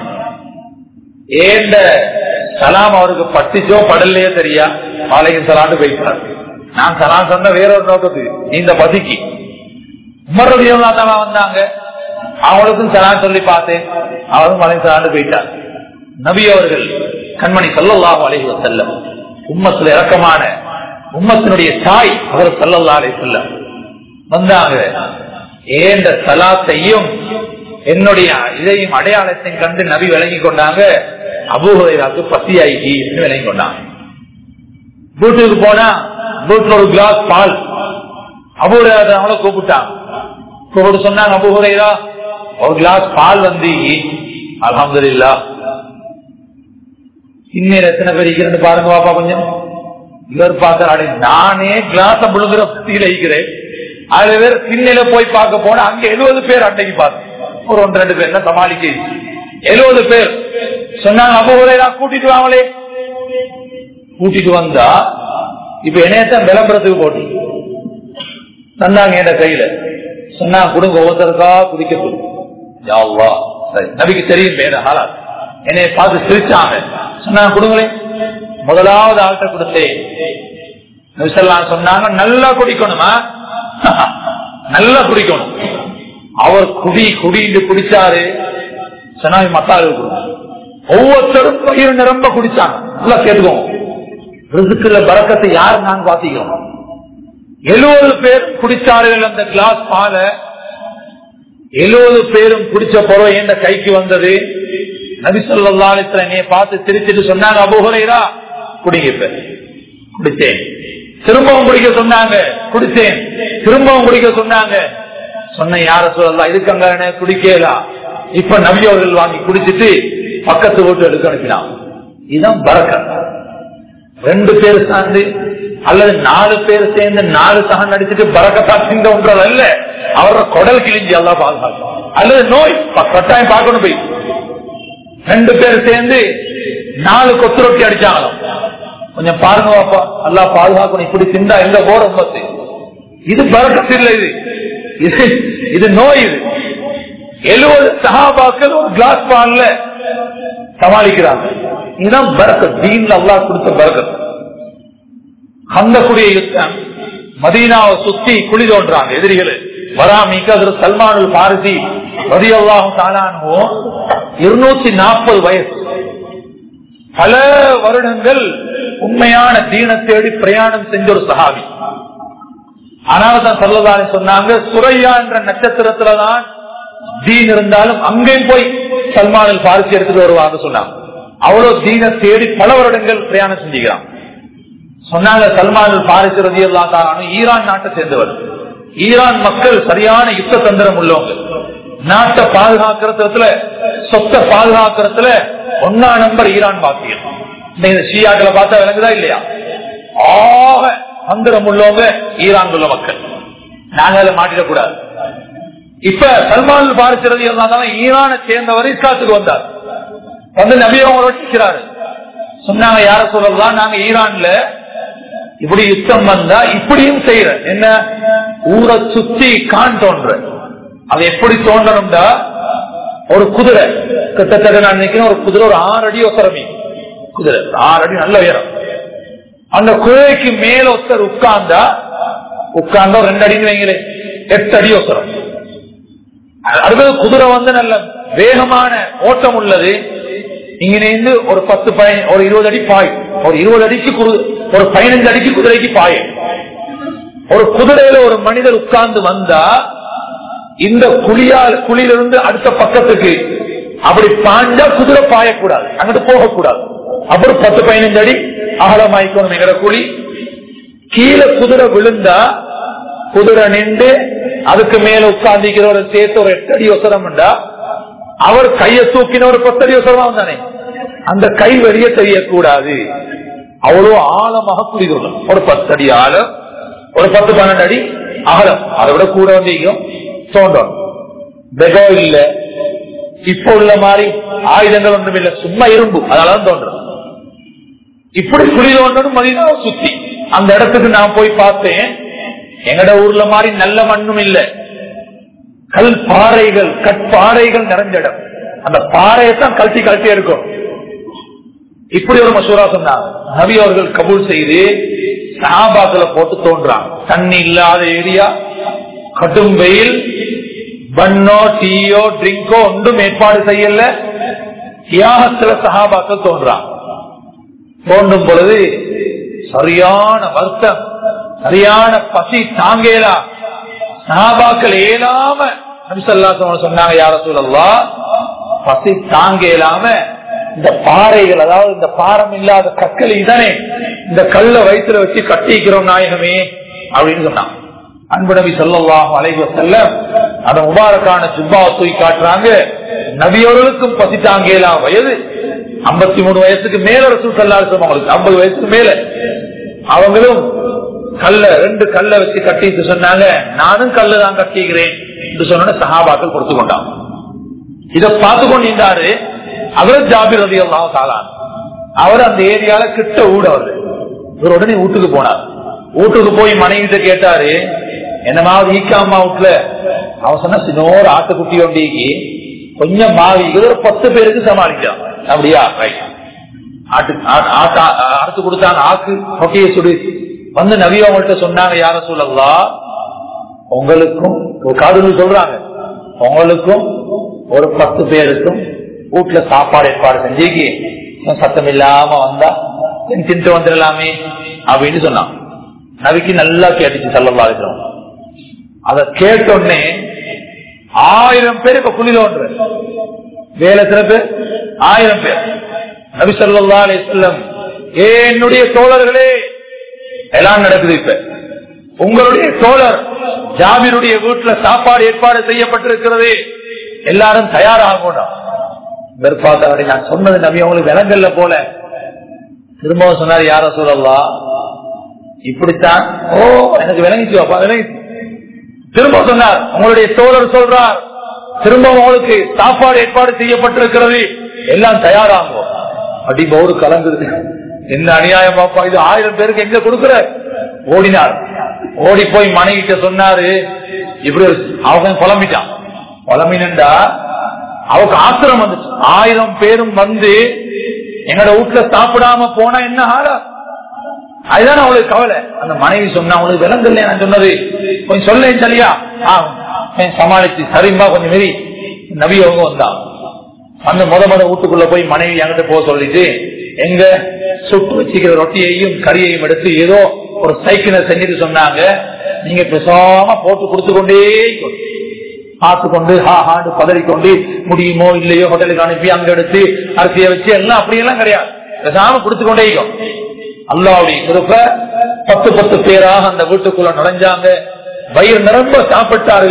S1: ஏண்ட சலாம் அவருக்கு பட்டுச்சோ படலையோ தெரியா மாலைக்கு சலாண்டு போயிட்டார் நான் சலாம் சொன்ன வேற ஒரு நோக்கத்து இந்த பசிக்கு உமர் ரதி எல்லாம் தானே வந்தாங்க அவங்களுக்கும் சலாம் சொல்லி பார்த்தேன் அவரும் மலை சலாண்டு போயிட்டார் நபி அவர்கள் கண்மணி சல்லல்லாஹு அலைஹி வஸல்லம் உம்மத்துல இறக்கமான உம்மத்தினுடைய தாய் அவர் சல்லல்லா அலைஹி வஸல்லம் வந்தாங்க ஏந்த சலாத்தையும் என்னுடைய இதையும் அடையாளத்தையும் கண்டு நபி விளங்கி கொண்டாங்க அபூஹரைராக்கு பசியாகி விளங்கி கொண்டாங்க வீட்டுக்கு போனா வீட்டுல ஒரு கிளாஸ் பால் அபூஹரைரா அவங்கள கூப்பிட்டாங்க கூப்பிட்டு சொன்னாங்க அபூஹரைரா ஒரு கிளாஸ் பால் வந்து அலமதுல்லா இன்னும் எத்தனை பேர் இருக்கிறேன் பாருங்க பாப்பா கொஞ்சம் இவர் பார்க்கிறாரு நானே கிளாஸ் முழுங்குற பத்தியில இருக்கிறேன் அதுல பேர் பின்னில போய் பார்க்க போனா அங்க எழுபது பேர் அன்னைக்கு பார்த்தேன் ஒரு ஒன்று ரெண்டு பேர் சமாளிக்க எழுபது பேர் சொன்னாங்க அபூரையா கூட்டிட்டு வாங்களே கூட்டிட்டு வந்தா இப்ப என்னையத்தான் விளம்பரத்துக்கு போட்டு தந்தாங்க என் கையில சொன்னா கொடுங்க ஒவ்வொருத்தருக்கா குதிக்க சொல்லு சரி நபிக்கு தெரியும் வேற ஆளா என்னை பார்த்து சிரிச்சாங்க சொன்னா கொடுங்களே முதலாவது ஆள்கிட்ட கொடுத்தேன் சொன்னாங்க நல்லா குடிக்கணுமா நல்லா குடிக்கணும் அவர் குடி குடிந்து குடிச்சாரு சொன்னாங்க மத்தாளுக்கு ஒவ்வொருத்தரும் பயிர் நிரம்ப குடிச்சாங்க நல்லா கேட்டுக்கோங்க ரிசுக்குல பறக்கத்தை யாரு நான் பாத்திக்கிறோம் எழுபது பேர் குடிச்சார்கள் அந்த கிளாஸ் பால எழுபது பேரும் குடிச்ச பொருள் எந்த கைக்கு வந்தது நபிசல்லாத்துல என்னைய பார்த்து சிரிச்சிட்டு சொன்னாங்க அபுஹரைரா குடிங்க இப்ப குடிச்சேன் திரும்பவும் குடிக்க சொன்னாங்க குடிச்சேன் திரும்பவும் குடிக்க சொன்னாங்க சொன்ன யார சொல்லலாம் இதுக்கங்க குடிக்கலா இப்ப நபி அவர்கள் வாங்கி குடிச்சிட்டு பக்கத்து வீட்டு எடுக்க அனுப்பினான் இதுதான் பறக்க ரெண்டு பேர் சார்ந்து அல்லது நாலு பேர் சேர்ந்து நாலு சகன் அடிச்சுட்டு பறக்கத்தா சிந்த ஒன்றது அல்ல அவரோட குடல் கிழிஞ்சி எல்லாம் பாதுகாக்கும் அல்லது நோய் கட்டாயம் பார்க்கணும் போய் ரெண்டு பேர் சேர்ந்து நாலு கொத்து ரொட்டி அடிச்சாங்களாம் கொஞ்சம் பாருங்க பாப்பா நல்லா பாதுகாக்கணும் இப்படி சிந்தா எங்க போற உமத்து இது பறக்கத்து இல்லை இது இது இது நோய் இது எழுபது சகாபாக்கள் ஒரு கிளாஸ் பால்ல சமாளிக்கிறாங்க இதுதான் பறக்கத் தீன்ல அல்லா கொடுத்த பறக்கத் அந்த குடிய யுத்தம் மதீனாவை சுத்தி குழி தோன்றாங்க எதிரிகள் வராமிக்கு அதில் சல்மானுல் பாரதி ரதி அல்லாஹும் தானானோ இருநூத்தி நாற்பது வயசு பல வருடங்கள் உண்மையான தீன தேடி பிரயாணம் செஞ்ச ஒரு சகாவி ஆனால் தான் சொல்லதானே சொன்னாங்க சுரையா என்ற நட்சத்திரத்துலதான் தீன் இருந்தாலும் அங்கேயும் போய் சல்மானில் பாரிசி எடுத்துட்டு வருவாங்க சொன்னாங்க அவ்வளவு தீன தேடி பல வருடங்கள் பிரயாணம் செஞ்சுக்கிறான் சொன்னாங்க சல்மான் பாரிசு ரதி ஈரான் நாட்டை சேர்ந்தவர் ஈரான் மக்கள் சரியான யுத்த தந்திரம் உள்ளவங்க நாட்டை பாதுகாக்கிறதுல சொத்தை பாதுகாக்கிறதுல ஒன்னா நம்பர் ஈரான் பாக்கியம் இந்த ஷியாக்களை பார்த்தா விளங்குதா இல்லையா ஆக மந்திரம் உள்ளவங்க ஈரான் உள்ள மக்கள் நாங்க அதை மாட்டிடக்கூடாது இப்ப சல்மான் பாரிசிறது இருந்தாலும் ஈரானை சேர்ந்தவர் இஸ்லாத்துக்கு வந்தார் வந்து நபி அவங்களோட நிற்கிறாரு சொன்னாங்க யார சொல்லலாம் நாங்க ஈரான்ல இப்படி யுத்தம் வந்தா இப்படியும் செய்யற என்ன ஊரை சுத்தி கான் தோன்ற அது எப்படி தோன்றணும்டா ஒரு குதிரை கிட்டத்தட்ட நான் நினைக்கிறேன் ஒரு குதிரை ஒரு ஆறு அடி ஒசரமி குதிரை ஆறு அடி நல்ல உயரம் அந்த குதிரைக்கு மேல ஒருத்தர் உட்கார்ந்தா உட்கார்ந்தா ஒரு ரெண்டு அடின்னு வைங்களே எட்டு அடி ஒசரம் அடுத்தது குதிரை வந்து நல்ல வேகமான ஓட்டம் உள்ளது இங்கிருந்து ஒரு பத்து பய- ஒரு இருபது அடி பாய் ஒரு இருபது அடிக்கு குரு- ஒரு பதினஞ்சு அடிக்கு குதிரைக்கு பாய ஒரு குதிரையில ஒரு மனிதர் உட்கார்ந்து வந்தா இந்த குழியால் குழியிலிருந்து அடுத்த பக்கத்துக்கு அப்படி பாஞ்சா குதிரை பாயக்கூடாது அங்கிட்டு போகக்கூடாது அப்புறம் பத்து பதினஞ்சு அடி அகலமாய்க்கணும் எங்கிற குழி கீழே குதிரை விழுந்தா குதிரை நின்று அதுக்கு மேல உட்கார்ந்திக்கிற ஒரு சேர்த்து ஒரு எட்டு அடி ஒசரம்டா அவர் கையை தூக்கின ஒரு பத்தடி ஒசரமா வந்தானே அந்த கை வெளியே தெரியக்கூடாது அவ்வளவு ஆழமாக குடிக்கணும் ஒரு பத்தடி ஆழம் ஒரு பத்து பன்னெண்டு அடி அகலம் அதை விட கூட வந்தீங்க தோன்றும் பெகோ இல்ல இப்ப உள்ள மாதிரி ஆயுதங்கள் ஒன்றும் இல்ல சும்மா இரும்பு அதனாலதான் தோன்றும் இப்படி குழி தோன்றணும் மதியம் சுத்தி அந்த இடத்துக்கு நான் போய் பார்த்தேன் எங்கட ஊர்ல மாதிரி நல்ல மண்ணும் இல்ல கல் பாறைகள் கற்பாறைகள் நிறைஞ்ச இடம் அந்த பாறையை தான் கழட்டி கழட்டி இருக்கும் இப்படி ஒரு மசூரா சொன்னாங்க நபி அவர்கள் கபூல் செய்து சஹாபாக்களை போட்டு தோன்றாங்க தண்ணி இல்லாத ஏரியா கடும் வெயில் பன்னோ டீயோ ட்ரிங்கோ ஒன்றும் ஏற்பாடு செய்யல தியாகத்துல சஹாபாக்கள் தோன்றாங்க தோன்றும் பொழுது சரியான வருத்தம் சரியான பசி தாங்கேலா சஹாபாக்கள் ஏலாம நபிசல்லா சொன்னாங்க யார சொல்லலா பசி தாங்க இயலாம இந்த பாறைகள் அதாவது இந்த பாரம் இல்லாத கற்கள் தானே இந்த கல்ல வயிற்றுல வச்சு கட்டிக்கிறோம் நாயகமே அப்படின்னு சொன்னான் அன்பு நபி சொல்லலாம் அலைவ செல்ல அந்த முபாரக்கான ஜுப்பாவை தூக்கி காட்டுறாங்க நபியவர்களுக்கும் பசி தாங்கலாம் வயது ஐம்பத்தி மூணு வயசுக்கு மேல ரசூல் சல்லாசம் அவங்களுக்கு ஐம்பது வயசுக்கு மேல அவங்களும் கல்ல ரெண்டு கல்ல வச்சு கட்டிட்டு சொன்னாங்க நானும் கல்லு தான் கட்டிக்கிறேன் என்று சொன்ன சஹாபாக்கள் கொடுத்து கொண்டாங்க இத பார்த்து கொண்டிருந்தாரு அவர் ஜாபிர் ரதி எல்லாம் சாலான் அவர் அந்த ஏரியால கிட்ட ஊட அவரு இவர் உடனே வீட்டுக்கு போனார் வீட்டுக்கு போய் மனைவிட்ட கேட்டாரு என்னமாவது ஈக்கா அம்மா வீட்டுல அவன் சொன்ன சின்னோரு ஆட்டுக்குட்டி ஒண்டிக்கு கொஞ்சம் மாவி இது ஒரு பத்து பேருக்கு சமாளிக்கலாம் அப்படியா ரைட் ஆட்டு ஆ- ஆட்டா அறுத்து கொடுத்தாங்க ஆக்கு ரொட்டியை சுடு வந்து நவி அவங்கள்ட்ட சொன்னாங்க யார சொல்லலாம் உங்களுக்கும் ஒரு காடுகள் சொல்றாங்க உங்களுக்கும் ஒரு பத்து பேருக்கும் வீட்டுல சாப்பாடு ஏற்பாடு செஞ்சுக்கு சத்தம் இல்லாம வந்தா கொஞ்சம் தின்ட்டு வந்துடலாமே அப்படின்னு சொன்னான் நபிக்கு நல்லா கேட்டுச்சு சல்லல்லா இருக்கிறோம் அத கேட்டோடனே ஆயிரம் பேர் இப்ப குளில ஒன்று வேலை சிறப்பு ஆயிரம் பேர் நபி சொல்லா அலிஸ்லம் ஏ என்னுடைய தோழர்களே எல்லாம் நடக்குது இப்ப உங்களுடைய தோழர் ஜாபிருடைய வீட்டுல சாப்பாடு ஏற்பாடு செய்யப்பட்டிருக்கிறது எல்லாரும் தயாராகணும் வெறுப்பாத்தவரை நான் சொன்னது நபி அவங்களுக்கு விலங்கல்ல போல திரும்பவும் சொன்னார் யார சொல்லலாம் இப்படித்தான் ஓ எனக்கு விளங்கிச்சு அப்பா விளங்கிச்சு திரும்ப சொன்னார் உங்களுடைய தோழர் சொல்றார் திரும்ப உங்களுக்கு சாப்பாடு ஏற்பாடு செய்யப்பட்டிருக்கிறது எல்லாம் தயாராகும் அடி பவுரு கலங்குது என்ன அநியாயம் பாப்பா இது ஆயிரம் பேருக்கு எங்க கொடுக்குற ஓடினார் ஓடி போய் மனைவிட்ட சொன்னாரு இப்படி ஒரு- அவங்க புலம்பிட்டான் புலம்பினண்டா அவருக்கு ஆத்திரம் வந்துச்சு ஆயிரம் பேரும் வந்து எங்களோட வீட்டுல சாப்பிடாம போனா என்ன ஆளா அதுதான் அவளுக்கு கவலை அந்த மனைவி சொன்னா அவளுக்கு விலங்கல்ல நான் சொன்னது கொஞ்சம் சொல்ல சரியா ஆ, கொஞ்சம் சமாளிச்சு சரிம்பா கொஞ்சம் மீறி நபி அவங்க வந்தா அந்த முத முத வீட்டுக்குள்ள போய் மனைவி என்கிட்ட போக சொல்லிட்டு எங்க சுட்டு வச்சுக்கிற ரொட்டியையும் கறியையும் எடுத்து ஏதோ ஒரு சைக்கிளை செஞ்சுட்டு சொன்னாங்க நீங்க பேசாம போட்டு கொடுத்து கொண்டே இருக்கணும். பார்த்து கொண்டு ஹா ஹாண்டு பதறிக்கொண்டு முடியுமோ இல்லையோ ஹோட்டலுக்கு அனுப்பி அங்க எடுத்து அரிசியை வச்சு எல்லாம் அப்படியெல்லாம் கிடையாது பேசாம கொடுத்து கொண்டே இருக்கும் அல்லாவுடைய கிருப்ப பத்து பத்து பேராக அந்த வீட்டுக்குள்ள நுழைஞ்சாங்க வயிறு நிரம்ப சாப்பிட்டார்கள்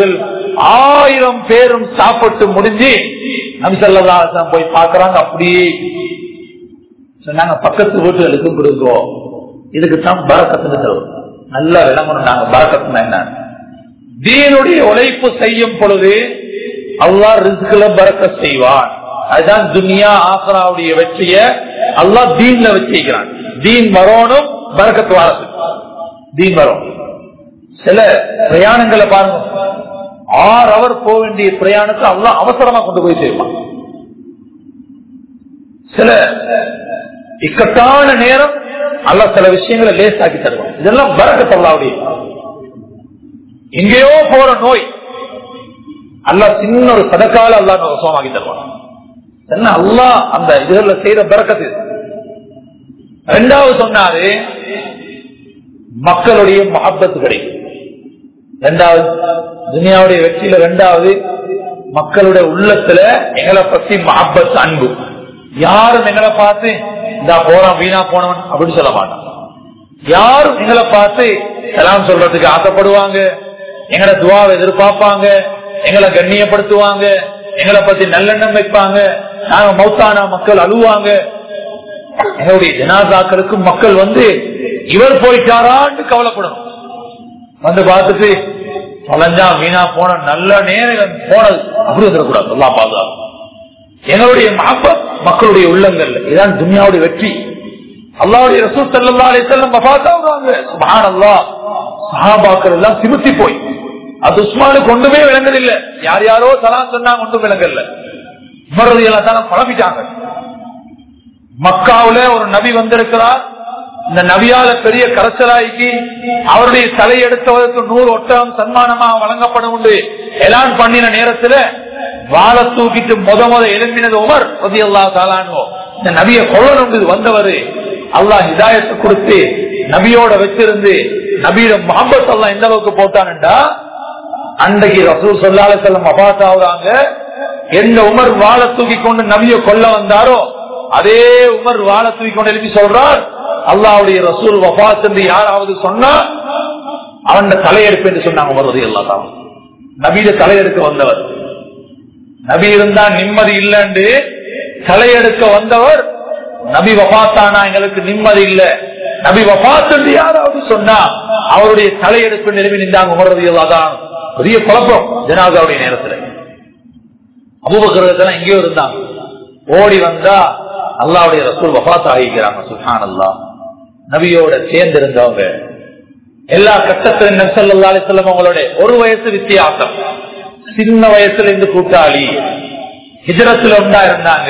S1: ஆயிரம் பேரும் சாப்பிட்டு முடிஞ்சு நபிசல்லாசம் போய் பாக்குறாங்க அப்படியே சொன்னாங்க பக்கத்து வீட்டுகளுக்கும் கொடுங்கோ இதுக்கு தான் பரக்கத்துன்னு சொல்லுவோம் நல்லா விளங்கணும் நாங்க பரக்கத்துனா என்ன தீனுடைய உழைப்பு செய்யும் பொழுது அல்லாஹ் ரிஸ்குல பறக்க செய்வான் அதுதான் துனியா ஆசராவுடைய வெற்றிய அல்லாஹ் தீன்ல வச்சிருக்கிறான் தீன் வரணும் பறக்கத்து வாரது தீன் வரும் சில பிரயாணங்களை பாருங்க ஆறு அவர் போக வேண்டிய பிரயாணத்தை அல்லாஹ் அவசரமா கொண்டு போய் செய்வான் சில இக்கட்டான நேரம் அல்ல சில விஷயங்களை லேசாக்கி தருவான் இதெல்லாம் பறக்கத்து அல்லாவுடைய எங்கேயோ போற நோய் அல்ல சின்ன ஒரு சதக்கால அல்லா சுகமாக்கி தருவான் என்ன அல்லா அந்த இதுல செய்யற பறக்கத்து ரெண்டாவது சொன்னாரு மக்களுடைய மஹப்பத்து கிடைக்கும் ரெண்டாவது துனியாவுடைய வெற்றியில ரெண்டாவது மக்களுடைய உள்ளத்துல எங்களை பத்தி மஹப்பத் அன்பு யாரும் எங்களை பார்த்து இந்த போறான் வீணா போனவன் அப்படின்னு சொல்ல மாட்டான் யாரும் எங்களை பார்த்து எல்லாம் சொல்றதுக்கு ஆசைப்படுவாங்க எங்களை துவாவை எதிர்பார்ப்பாங்க எங்களை கண்ணியப்படுத்துவாங்க எங்களை பத்தி நல்லெண்ணம் வைப்பாங்க நாங்க மௌத்தானா மக்கள் அழுவாங்க எங்களுடைய ஜனாதாக்களுக்கு மக்கள் வந்து இவர் போயிட்டாரான்னு கவலைப்படணும் வந்து பார்த்துட்டு தொலைஞ்சா வீணா போன நல்ல நேரம் போனது அப்படி வந்துடக்கூடாது எல்லாம் பாதுகாப்பு எங்களுடைய மகப்பத் மக்களுடைய உள்ளங்கள் இதான் துனியாவுடைய வெற்றி அல்லாவுடைய ரசூல் சல்லா அலி செல்லம் பார்த்தாங்க சுபான் அல்லா சஹாபாக்கள் எல்லாம் சிமித்தி போய் அது உஸ்மானுக்கு ஒன்றுமே விளங்குதில்லை யார் யாரோ சலாம் சொன்னாங்க ஒன்றும் விளங்கல உமரது எல்லாம் தானே பழப்பிட்டாங்க மக்காவுல ஒரு நபி வந்திருக்கிறார் இந்த நபியால பெரிய கரைச்சலாய்க்கு அவருடைய தலையெடுத்தவருக்கு நூறு ஒட்டகம் சன்மானமாக வழங்கப்படும் உண்டு எலான் பண்ணின நேரத்துல வாழை தூக்கிட்டு முத முத எழுப்பினது உமர் ரதி அல்லா தாலானோ இந்த நபியை கொள்ளணும் வந்தவர் அல்லாஹ் ஹிதாயத்தை கொடுத்து நபியோட வச்சிருந்து நபியோட முகம்பத் அல்லா எந்த அளவுக்கு போட்டான்டா அன்றைக்கு ரசூல் சொல்லால செல்லம் அபாத் ஆகுறாங்க எந்த உமர் வாழை தூக்கி கொண்டு நபிய கொல்ல வந்தாரோ அதே உமர் வாழை தூக்கி கொண்டு எழுப்பி சொல்றார் அல்லாவுடைய ரசூல் வபாத் என்று யாராவது சொன்னா அவன் தலையெடுப்பு என்று சொன்னாங்க உமர் ரதி அல்லா தான் நபியில தலையெடுக்க வந்தவர் நபி இருந்தா நிம்மதி இல்லைன்னு தலையெடுக்க வந்தவர் நபி வபாத்தானா எங்களுக்கு நிம்மதி இல்ல நபி வபாத்து யாராவது சொன்னா அவருடைய தலையெடுப்பு நிலைமை நின்றாங்க உமர்றதையெல்லாம் பெரிய குழப்பம் ஜனாதாவுடைய நேரத்துல அபுபக்கிறதுக்கெல்லாம் எங்கேயோ இருந்தாங்க ஓடி வந்தா அல்லாவுடைய ரசூல் வபாத் ஆகிக்கிறாங்க சுஹான் அல்லா நபியோட சேர்ந்து இருந்தவங்க எல்லா கட்டத்திலும் நபிசல்லா அலிசல்லம் அவங்களோட ஒரு வயசு வித்தியாசம் சின்ன வயசுல இருந்து கூட்டாளி ஹிஜரத்துல ஒன்றா இருந்தாங்க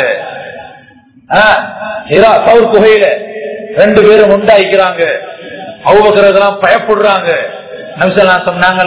S1: சவுர் குகையில ரெண்டு பேரும் உண்டாயிக்கிறாங்க அவ்வக்கிறதெல்லாம் பயப்படுறாங்க நபிசல்லா சொன்னாங்க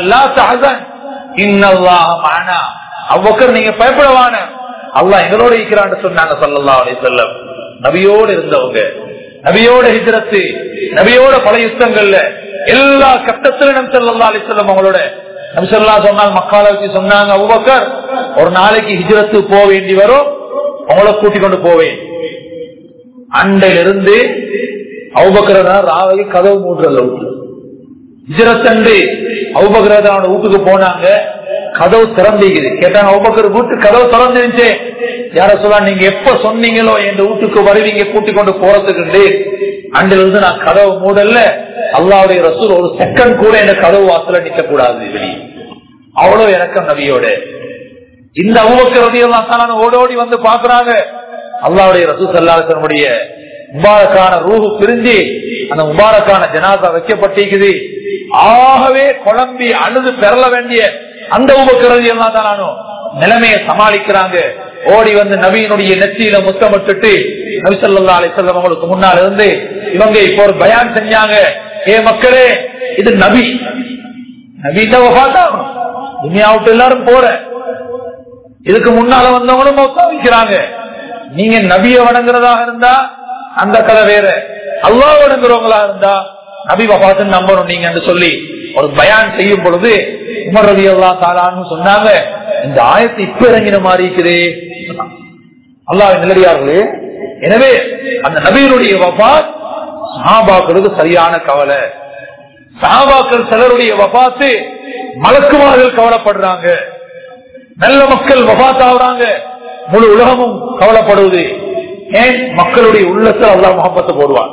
S1: அவ்வக்கர் நீங்க பயப்படவான அல்லா எங்களோட இருக்கிறான்னு சொன்னாங்க சொல்லல்லா அலி செல்லம் நபியோடு இருந்தவங்க நபியோட ஹிஜரத்து நபியோட பல யுத்தங்கள்ல எல்லா கட்டத்திலும் நம் செல்லல்லா அலி செல்லம் அவங்களோட நபிசல்லா சொன்னாங்க மக்கால வச்சு சொன்னாங்க அவ்வக்கர் ஒரு நாளைக்கு ஹிஜரத்து போக வேண்டி வரும் உங்களை கூட்டிக் கொண்டு போவேன் அண்டையிலிருந்து அவுபக்கிறதா ராவை கதவு மூன்றல விட்டு ஹிஜரத்தண்டு அவுபக்கிறதோட வீட்டுக்கு போனாங்க கதவு திறந்திக்குது கேட்டாங்க அவுபக்கர் வீட்டு கதவு திறந்துருந்துச்சு யார சொல்ல நீங்க எப்ப சொன்னீங்களோ என் வீட்டுக்கு வருவீங்க கூட்டிக் கொண்டு போறதுக்கு அண்டிலிருந்து நான் கதவு மூடல அல்லாவுடைய ரசூல் ஒரு செகண்ட் கூட என்ன கதவு வாசல நிக்க கூடாது வெளியே அவ்வளவு இறக்கம் நபியோட இந்த அவுபக்கரதியெல்லாம் ஓடோடி வந்து பாக்குறாங்க அல்லாவுடைய ரசூல் சல்லாசனுடைய முபாரக்கான ரூஹு பிரிஞ்சு அந்த முபாரக்கான ஜனாதா வைக்கப்பட்டிருக்குது ஆகவே குழம்பி அழுது பெறல வேண்டிய அந்த உபக்கிறது எல்லாம் தானோ நிலைமையை சமாளிக்கிறாங்க ஓடி வந்து நபியினுடைய நெத்தியில முத்தமிட்டு நபிசல்லா அலிசல்லம் அவங்களுக்கு முன்னால் இருந்து இவங்க இப்போ ஒரு பயான் செஞ்சாங்க ஏ மக்களே இது நபி நபி பார்த்தா துனியாவுட்டு எல்லாரும் போற இதுக்கு முன்னால வந்தவங்களும் மௌத்தா வைக்கிறாங்க நீங்க நபிய வணங்குறதாக இருந்தா அந்த கதை வேற அல்லா வணங்குறவங்களா இருந்தா நபி வபாத்து நம்பணும் நீங்க சொல்லி ஒரு பயான் செய்யும் பொழுது உமர் ரவி அல்லா தாலான்னு சொன்னாங்க இந்த ஆயத்தை இப்ப இறங்கின மாதிரி இருக்குதே அல்லாஹ் நிலடியார்களே எனவே அந்த நபியினுடைய வபாத் சஹாபாக்களுக்கு சரியான கவலை சஹாபாக்கள் சிலருடைய வபாத்து மலக்குமார்கள் கவலைப்படுறாங்க நல்ல மக்கள் வபாத்தாவுறாங்க முழு உலகமும் கவலைப்படுவது ஏன் மக்களுடைய உள்ளத்தில் அல்லாஹ் முகப்பத்தை போடுவான்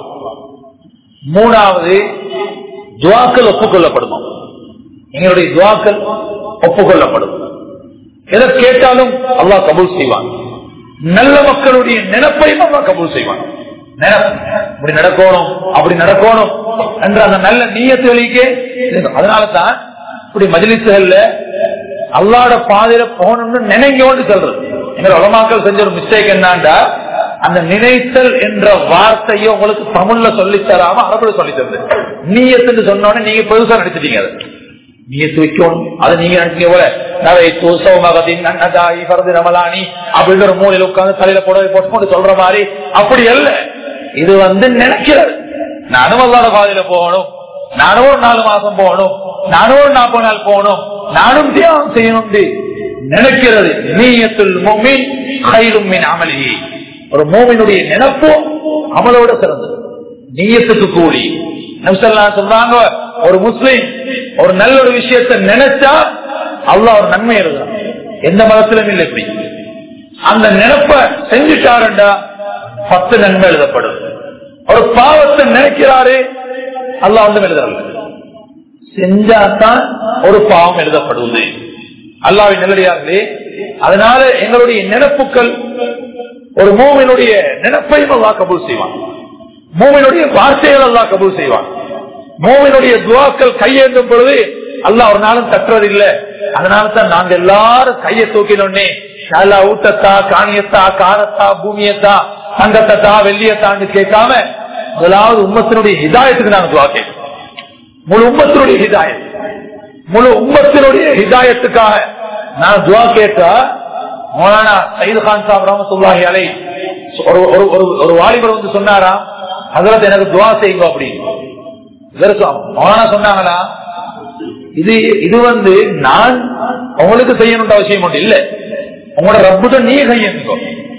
S1: மூணாவது துவாக்கள் ஒப்புக்கொள்ளப்படுமா எங்களுடைய துவாக்கள் ஒப்புக்கொள்ளப்படும் எதை கேட்டாலும் அல்லாஹ் கபூல் செய்வான் நல்ல மக்களுடைய நினைப்பையும் அல்லாஹ் கபூல் செய்வான் நினைப்பு இப்படி நடக்கணும் அப்படி நடக்கணும் என்ற அந்த நல்ல நீயத்துகளுக்கே அதனால தான் இப்படி மஜிலிசுகள்ல அல்லாட பாதையில போகணும்னு நினைங்கோன்னு சொல்றது எங்க உலமாக்கள் செஞ்ச ஒரு மிஸ்டேக் என்னண்டா அந்த நினைத்தல் என்ற வார்த்தையை உங்களுக்கு தமிழ்ல சொல்லி தராம அரபுல சொல்லி தருது நீயத்துன்னு சொன்னோடனே நீங்க பெருசா நடிச்சிட்டீங்க அதை நீயத்து வைக்கணும் அதை நீங்க நினைச்சீங்க போல நவை தூசவமகதின் நன்னதாயி பரது ரமலானி அப்படின்ற ஒரு மூலையில உட்கார்ந்து தலையில போட போட்டு சொல்ற மாதிரி அப்படி அல்ல இது வந்து நினைக்கிறது நானும் அல்லாத பாதையில போகணும் நானும் ஒரு நாலு மாசம் போகணும் நானும் ஒரு நாற்பது நாள் போகணும் நானும் தியானம் செய்யணும் நினைக்கிறது நீயத்துல் மோமின் கைரும் மின் அமலியே ஒரு மோமினுடைய நினைப்பும் அமலோட சிறந்தது நீயத்துக்கு கூலி நம்சல்லா சொல்றாங்க ஒரு முஸ்லீம் ஒரு நல்ல ஒரு விஷயத்தை நினைச்சா அல்லாஹ் ஒரு நன்மை எழுதுறான் எந்த மதத்திலும் இல்லை இப்படி அந்த நினைப்ப செஞ்சுட்டாருண்டா பத்து நன்மை எழுதப்படும் ஒரு பாவத்தை நினைக்கிறாரு அல்லாஹ் வந்து எழுதுறாங்க செஞ்சாதான் ஒரு பாவம் எழுதப்படுவது அல்லாவின் நல்லடியார்களே அதனால எங்களுடைய நினைப்புகள் ஒரு மூவினுடைய நினைப்பையும் அல்லா கபூல் செய்வான் மூவினுடைய வார்த்தைகள் அல்லா கபூல் செய்வான் மூவினுடைய துவாக்கள் கையேந்தும் பொழுது அல்லா ஒரு நாளும் தட்டுறதில்லை அதனால தான் நாங்க எல்லாரும் கையை தூக்கினோடனே நல்லா ஊட்டத்தா காணியத்தா காரத்தா பூமியத்தா தங்கத்தா வெள்ளியத்தான்னு கேட்காம முதலாவது உம்மத்தினுடைய ஹிதாயத்துக்கு நாங்க துவா கேட்கிறோம் முழு உம்மத்தினுடைய ஹிதாயத் முழு உம்மத்தினுடைய ஹிதாயத்துக்காக நான் துவா கேட்டா மௌலானா சயிது கான் சாப் ரஹமத்துல்லாஹி அலை ஒரு ஒரு ஒரு- ஒரு வாலிபர் வந்து சொன்னாரா அதற்கு எனக்கு துவா செய்யுங்க அப்படின்னு இவர் சொ- மௌலானா சொன்னாங்களா இது இது வந்து நான் உங்களுக்கு செய்யணுன்ற அவசியம் ஒன்று இல்ல உங்களோட ரப்புதான் நீ கையெழுங்கோ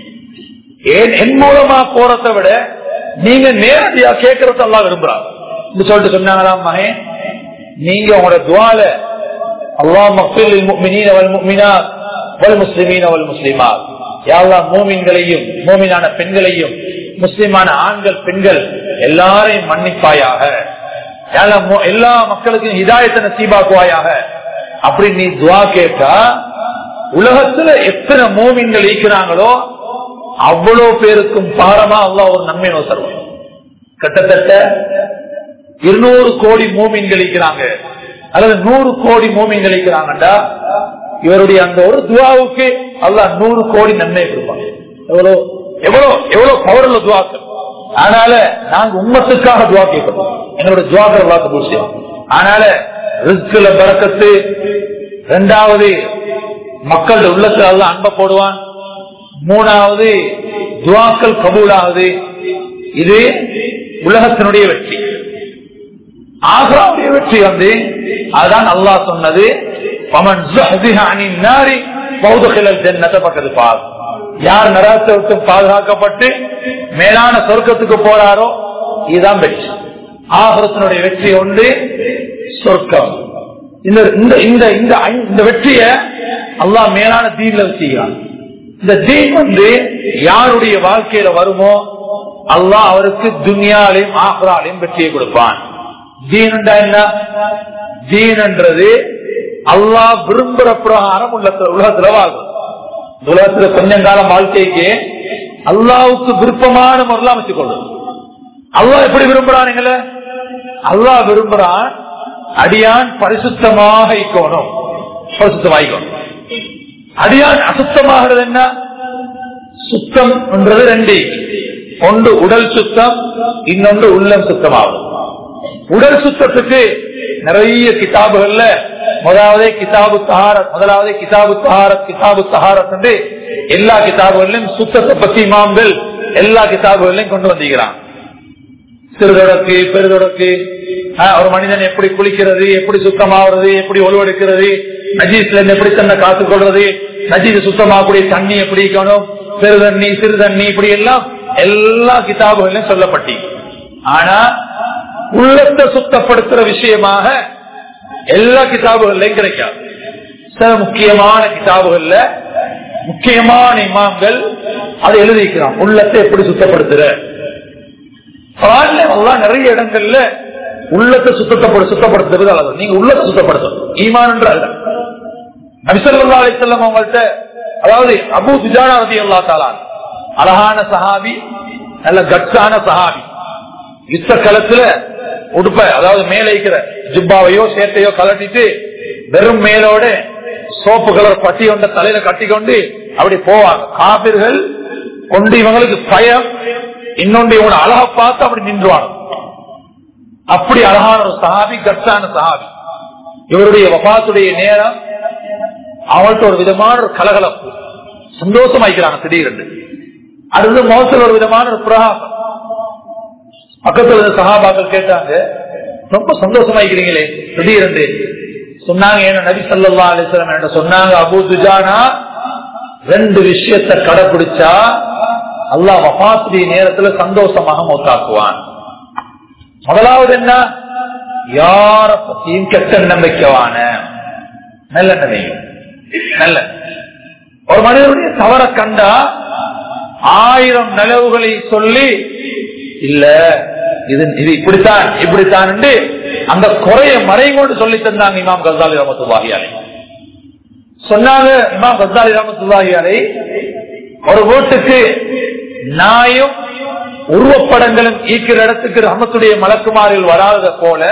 S1: ஏன் என் மூலமா போறதை விட நீங்க நேரடியா கேட்கறது எல்லாம் விரும்புறாங்க இது சொல்லிட்டு சொன்னாங்களாம் மகன் நீங்க உங்களோட துவால அல்லா மக்பில் முக்மினீன வல் முக்மினாத் வல் முஸ்லிமீன வல் முஸ்லிமாத் யாழ்லா மூமின்களையும் மூமினான பெண்களையும் முஸ்லிமான ஆண்கள் பெண்கள் எல்லாரையும் மன்னிப்பாயாக யா அல்லாஹ் மு- எல்லா மக்களுக்கும் ஹிதாயத்தை நசீபாக்குவாயாக அப்படி நீ துவா கேட்டா உலகத்துல எத்தனை மூமின்கள் ஈக்கிறாங்களோ அவ்வளவு பேருக்கும் பாரமா அல்லாஹ் ஒரு நன்மை நோசருவான் கிட்டத்தட்ட இருநூறு கோடி மூமின் கழிக்கிறாங்க அல்லது நூறு கோடி மூமின் கழிக்கிறாங்கடா இவருடைய அந்த ஒரு துவாவுக்கு அல்லாஹ் நூறு கோடி நன்மை கொடுப்பாங்க எவ்வளவு எவ்வளவு எவ்வளவு பவர்ல துவாக்கள் அதனால நாங்க உம்மத்துக்காக துவா கேட்கிறோம் எங்களோட துவாக்கள் எல்லாம் கபூல் செய்யும் அதனால ரிஸ்குல பறக்கத்து ரெண்டாவது மக்கள் உள்ளத்துல எல்லாம் அன்ப போடுவான் மூணாவது துவாக்கள் கபூலாகுது இது உலகத்தினுடைய வெற்றி ஆக்ராவுடைய வெற்றி வந்து அதுதான் அல்லாஹ் சொன்னது பமன் زحزح عن النار وادخل الجنة فقد فاز. யார் நரகத்தை விட்டு பாதுகாக்கப்பட்டு மேலான சொர்க்கத்துக்கு போறாரோ இதுதான் வெற்றி ஆகரத்தினுடைய வெற்றி ஒன்று சொர்க்கம் இந்த இந்த இந்த இந்த ஐ- இந்த வெற்றிய அல்லாஹ் மேலான தீன்ல வச்சுக்கிறான் இந்த தீன் வந்து யாருடைய வாழ்க்கையில வருமோ அல்லாஹ் அவருக்கு துனியாலையும் ஆஹ்ராலையும் வெற்றியை கொடுப்பான் தீனுண்டா என்ன தீன்ன்றது அல்லாஹ் விரும்புற பிரகாரம் உள்ளத்துல உலகத்துல வாழும் இந்த உலகத்துல கொஞ்சம் காலம் வாழ்க்கைக்கு அல்லாவுக்கு விருப்பமான முறையில் அமைத்துக் கொள்ளும் அல்லாஹ் எப்படி விரும்புறானுங்கள அல்லாஹ் விரும்புறான் அடியான் பரிசுத்தமாக இருக்கணும் பரிசுத்தமாயிக்கணும் அடியான் அசுத்தமாகிறது என்ன சுத்தம் என்றது ரெண்டு ஒன்று உடல் சுத்தம் இன்னொன்று உள்ளம் சுத்தமாகும் உடல் சுத்தத்துக்கு நிறைய கிதாபுகள்ல முதலாவதே கிதாபு தஹாரத் முதலாவதே கிதாபு தஹாரத் கிதாபு தஹாரத் என்று எல்லா கிதாபுகளிலும் சுத்தத்தை பத்தி இமாம்கள் எல்லா கிதாபுகளையும் கொண்டு வந்திருக்கிறான் சிறுதொடக்கு பெருதொடக்கு ஆஹ், ஒரு மனிதன் எப்படி குளிக்கிறது எப்படி சுத்தமாகிறது எப்படி ஒழுவெடுக்கிறது நஜீஸ்ல இருந்து எப்படி தன்னை காத்துக் கொள்றது நஜீஸ் சுத்தமாகக்கூடிய தண்ணி எப்படி இருக்கணும் பெரு தண்ணி சிறு தண்ணி இப்படி எல்லாம் எல்லா கிதாபுகளிலும் சொல்லப்பட்டி ஆனா உள்ளத்தை சுத்தப்படுத்துற விஷயமாக எல்லா கிதாபுகள்லையும் கிடைக்காது சில முக்கியமான கிதாபுகள்ல முக்கியமான இமாம்கள் அதை எழுதிக்கிறான் உள்ளத்தை எப்படி சுத்தப்படுத்துற குரான்ல அல்லாஹ் நிறைய இடங்கள்ல உள்ளத்தை சுத்தப்படு சுத்தப்படுத்துறது அல்லது நீங்க உள்ளத்தை சுத்தப்படுத்தணும் ஈமான் என்ற அல்ல நபிசல்லா அலிசல்லம் அவங்கள்ட்ட அதாவது அபு துஜானா ரதி அல்லா தாலான் அழகான சஹாபி நல்ல கட்சான சஹாபி யுத்த களத்துல உடுப்ப அதாவது மேல இருக்கிற ஜிப்பாவையோ சேட்டையோ கலட்டிட்டு வெறும் மேலோட சோப்பு கலர் பட்டி கொண்ட தலையில கட்டி கொண்டு அப்படி போவாங்க காபிர்கள் கொண்டு இவங்களுக்கு பயம் இன்னொன்று இவங்க அழகா பார்த்து அப்படி நின்றுவாங்க அப்படி அழகான ஒரு சஹாபி கட்சான சஹாபி இவருடைய வபாத்துடைய நேரம் அவங்கள்ட்ட ஒரு விதமான ஒரு கலகலப்பு சந்தோஷமாய்க்கிறாங்க திடீரென்று அடுத்து மோசல் ஒரு விதமான ஒரு பிரகாசம் பக்கத்துல இருந்த சகாபாக்கள் கேட்டாங்க ரொம்ப சந்தோஷமாய்க்கிறீங்களே திடீரென்று சொன்னாங்க என்ன நபி சல்லா அலிஸ்லாம் என்ன சொன்னாங்க அபு துஜானா ரெண்டு விஷயத்தை கடைபிடிச்சா அல்லாஹ் வபாத்துடைய நேரத்துல சந்தோஷமாக மௌத்தாக்குவான் முதலாவது என்ன யார பத்தியும் கெட்ட நம்பிக்கைவான நல்ல நினைவு நல்ல ஒரு மனிதனுடைய தவற கண்டா ஆயிரம் நிலவுகளை சொல்லி இல்ல இது இது இப்படித்தான் இப்படித்தான் என்று அந்த குறைய மறைங்கொண்டு சொல்லி தந்தாங்க இமாம் கசாலி ரமத்துவாகியாரை சொன்னாங்க இமாம் கசாலி ரமத்துவாகியாரை ஒரு வீட்டுக்கு நாயும் உருவப்படங்களும் ஈக்கிற இடத்துக்கு ரமத்துடைய மலக்குமாரில் வராத போல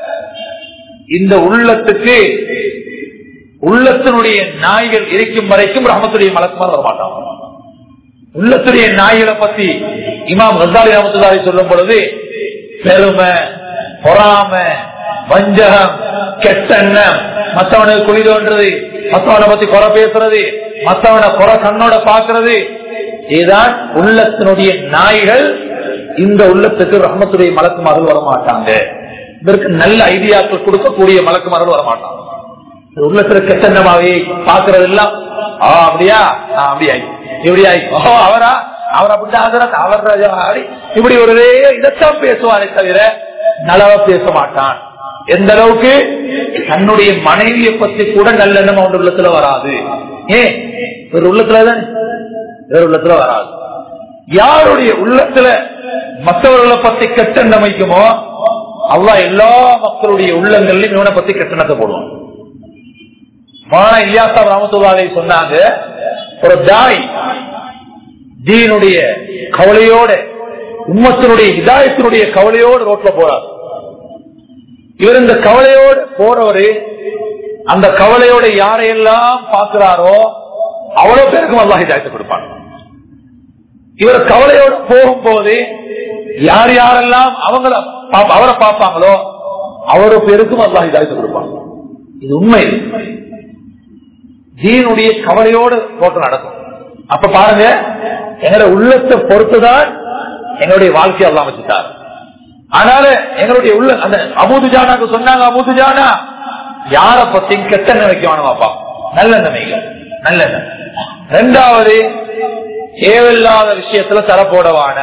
S1: இந்த உள்ளத்துக்கு உள்ளத்தினுடைய நாய்கள் இருக்கும் வரைக்கும் ரஹமத்துடைய மலக்குமார் வரமாட்டாங்க உள்ளத்துடைய நாய்களை பத்தி இமாம் ரசாலி ரமத்துதாரி சொல்லும் பொழுது பெருமை பொறாம வஞ்சகம் கெட்டெண்ணம் மத்தவனுக்கு குழி தோன்றது மத்தவனை பத்தி குறை பேசுறது மத்தவனை குறை கண்ணோட பாக்குறது இதுதான் உள்ளத்தினுடைய நாய்கள் இந்த உள்ளத்துக்கு ரஹமத்துடைய மலக்குமார்கள் வரமாட்டாங்க இதற்கு நல்ல ஐடியாக்கள் கொடுக்கக்கூடிய மலக்குமார்கள் வரமாட்டாங்க உள்ளத்துல கெட்டமாவே பாக்குறது எல்லாம் ஆ அப்படியா அப்படியா இப்படி ஆயி ஓ அவரா அவர் அப்படிதான் அவர் அப்படி இப்படி ஒரு இதைத்தான் பேசுவாரே தவிர நலவ பேச மாட்டான் எந்த அளவுக்கு தன்னுடைய மனைவியை பத்தி கூட நல்லெண்ணம் அவன் உள்ளத்துல வராது ஏன் ஒரு உள்ளத்துலதான் வேற உள்ளத்துல வராது யாருடைய உள்ளத்துல மற்றவர்களை பத்தி கெட்டெண்ணம் வைக்குமோ அவ்வா எல்லா மக்களுடைய உள்ளங்கள்லயும் இவனை பத்தி கெட்டணத்தை போடுவான் மானா இல்லியாசா ராமத்துல்லாலை சொன்னாங்க ஒரு தாய் தீனுடைய கவலையோட உம்மத்தினுடைய இதாயத்தினுடைய கவலையோடு ரோட்ல போறார் இவர் இந்த கவலையோடு போறவரு அந்த கவலையோட யாரையெல்லாம் பார்க்கிறாரோ அவ்வளவு பேருக்கும் அல்லா ஹிதாயத்தை கொடுப்பாங்க இவர் கவலையோடு போகும்போது யார் யாரெல்லாம் அவங்கள அவரை பார்ப்பாங்களோ அவ்வளவு பேருக்கும் அல்லா ஹிதாயத்தை கொடுப்பாங்க இது உண்மை தீனுடைய கவலையோடு ரோட்டம் நடக்கும் அப்ப பாருங்க எங்களுடைய உள்ளத்தை பொறுத்துதான் எங்களுடைய வாழ்க்கை எல்லாம் வச்சுட்டார் அதனால எங்களுடைய உள்ள அந்த அபூதுஜானாக்கு சொன்னாங்க அபூதுஜானா யார பத்தியும் கெட்ட நினைக்க வேணுமாப்பா நல்ல நினைகள் நல்ல ரெண்டாவது தேவையில்லாத விஷயத்துல தர போடவான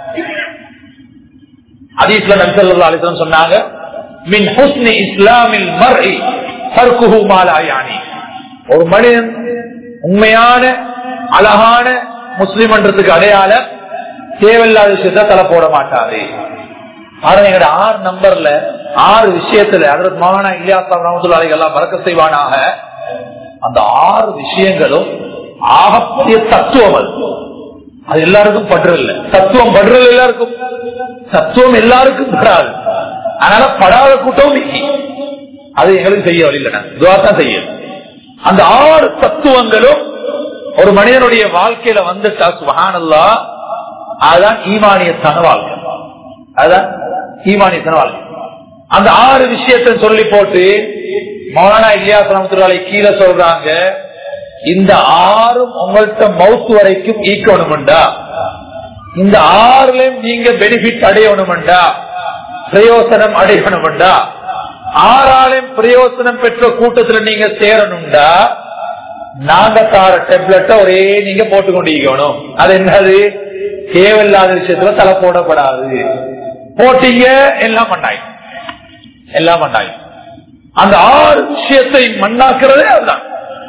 S1: அதீஸ்ல நபிசல்லா அலிஸ்லாம் சொன்னாங்க மின் ஹுஸ்னி இஸ்லாமில் மர்இ தர்குஹு மாலாயானி ஒரு மனிதன் உண்மையான அழகான முஸ்லிம் என்றதுக்கு அடையாளம் தேவையில்லாத விஷயத்த தலை போட மாட்டாரு ஆனா எங்கட ஆறு நம்பர்ல ஆறு விஷயத்துல அதற்கு மாகாண இல்லியாசா ராமத்துல்லாலை எல்லாம் மறக்க செய்வானாக அந்த ஆறு விஷயங்களும் ஆகப்பெரிய தத்துவம் அது அது எல்லாருக்கும் படுறதில்ல தத்துவம் படுறது எல்லாருக்கும் தத்துவம் எல்லாருக்கும் படாது அதனால படாத கூட்டம் அது எங்களுக்கு செய்ய வழியில்லை துவா தான் செய்யும் அந்த ஆறு தத்துவங்களும் ஒரு மனிதனுடைய வாழ்க்கையில வந்துட்டா சுகானல்லா அதுதான் ஈமானியத்தான வாழ்க்கை அதுதான் ஈமானியத்தான வாழ்க்கை அந்த ஆறு விஷயத்தை சொல்லி போட்டு மௌலானா இல்லியாஸ் ரமத்துலாலை கீழே சொல்றாங்க இந்த ஆறும் உங்கள்கிட்ட மவுத்து வரைக்கும் ஈக்கணும்டா இந்த ஆறுலயும் நீங்க பெனிஃபிட் அடையணும்டா பிரயோசனம் அடையணும்டா ஆறாலையும் பிரயோசனம் பெற்ற கூட்டத்துல நீங்க சேரணும்டா நாங்க தார டெப்லெட்ட ஒரே நீங்க போட்டு கொண்டிருக்கணும் அது என்னது தேவையில்லாத விஷயத்துல தலை போடப்படாது போட்டீங்க எல்லாம் பண்ணாய் எல்லாம் பண்ணாய் அந்த ஆறு விஷயத்தை மண்ணாக்குறதே அதுதான்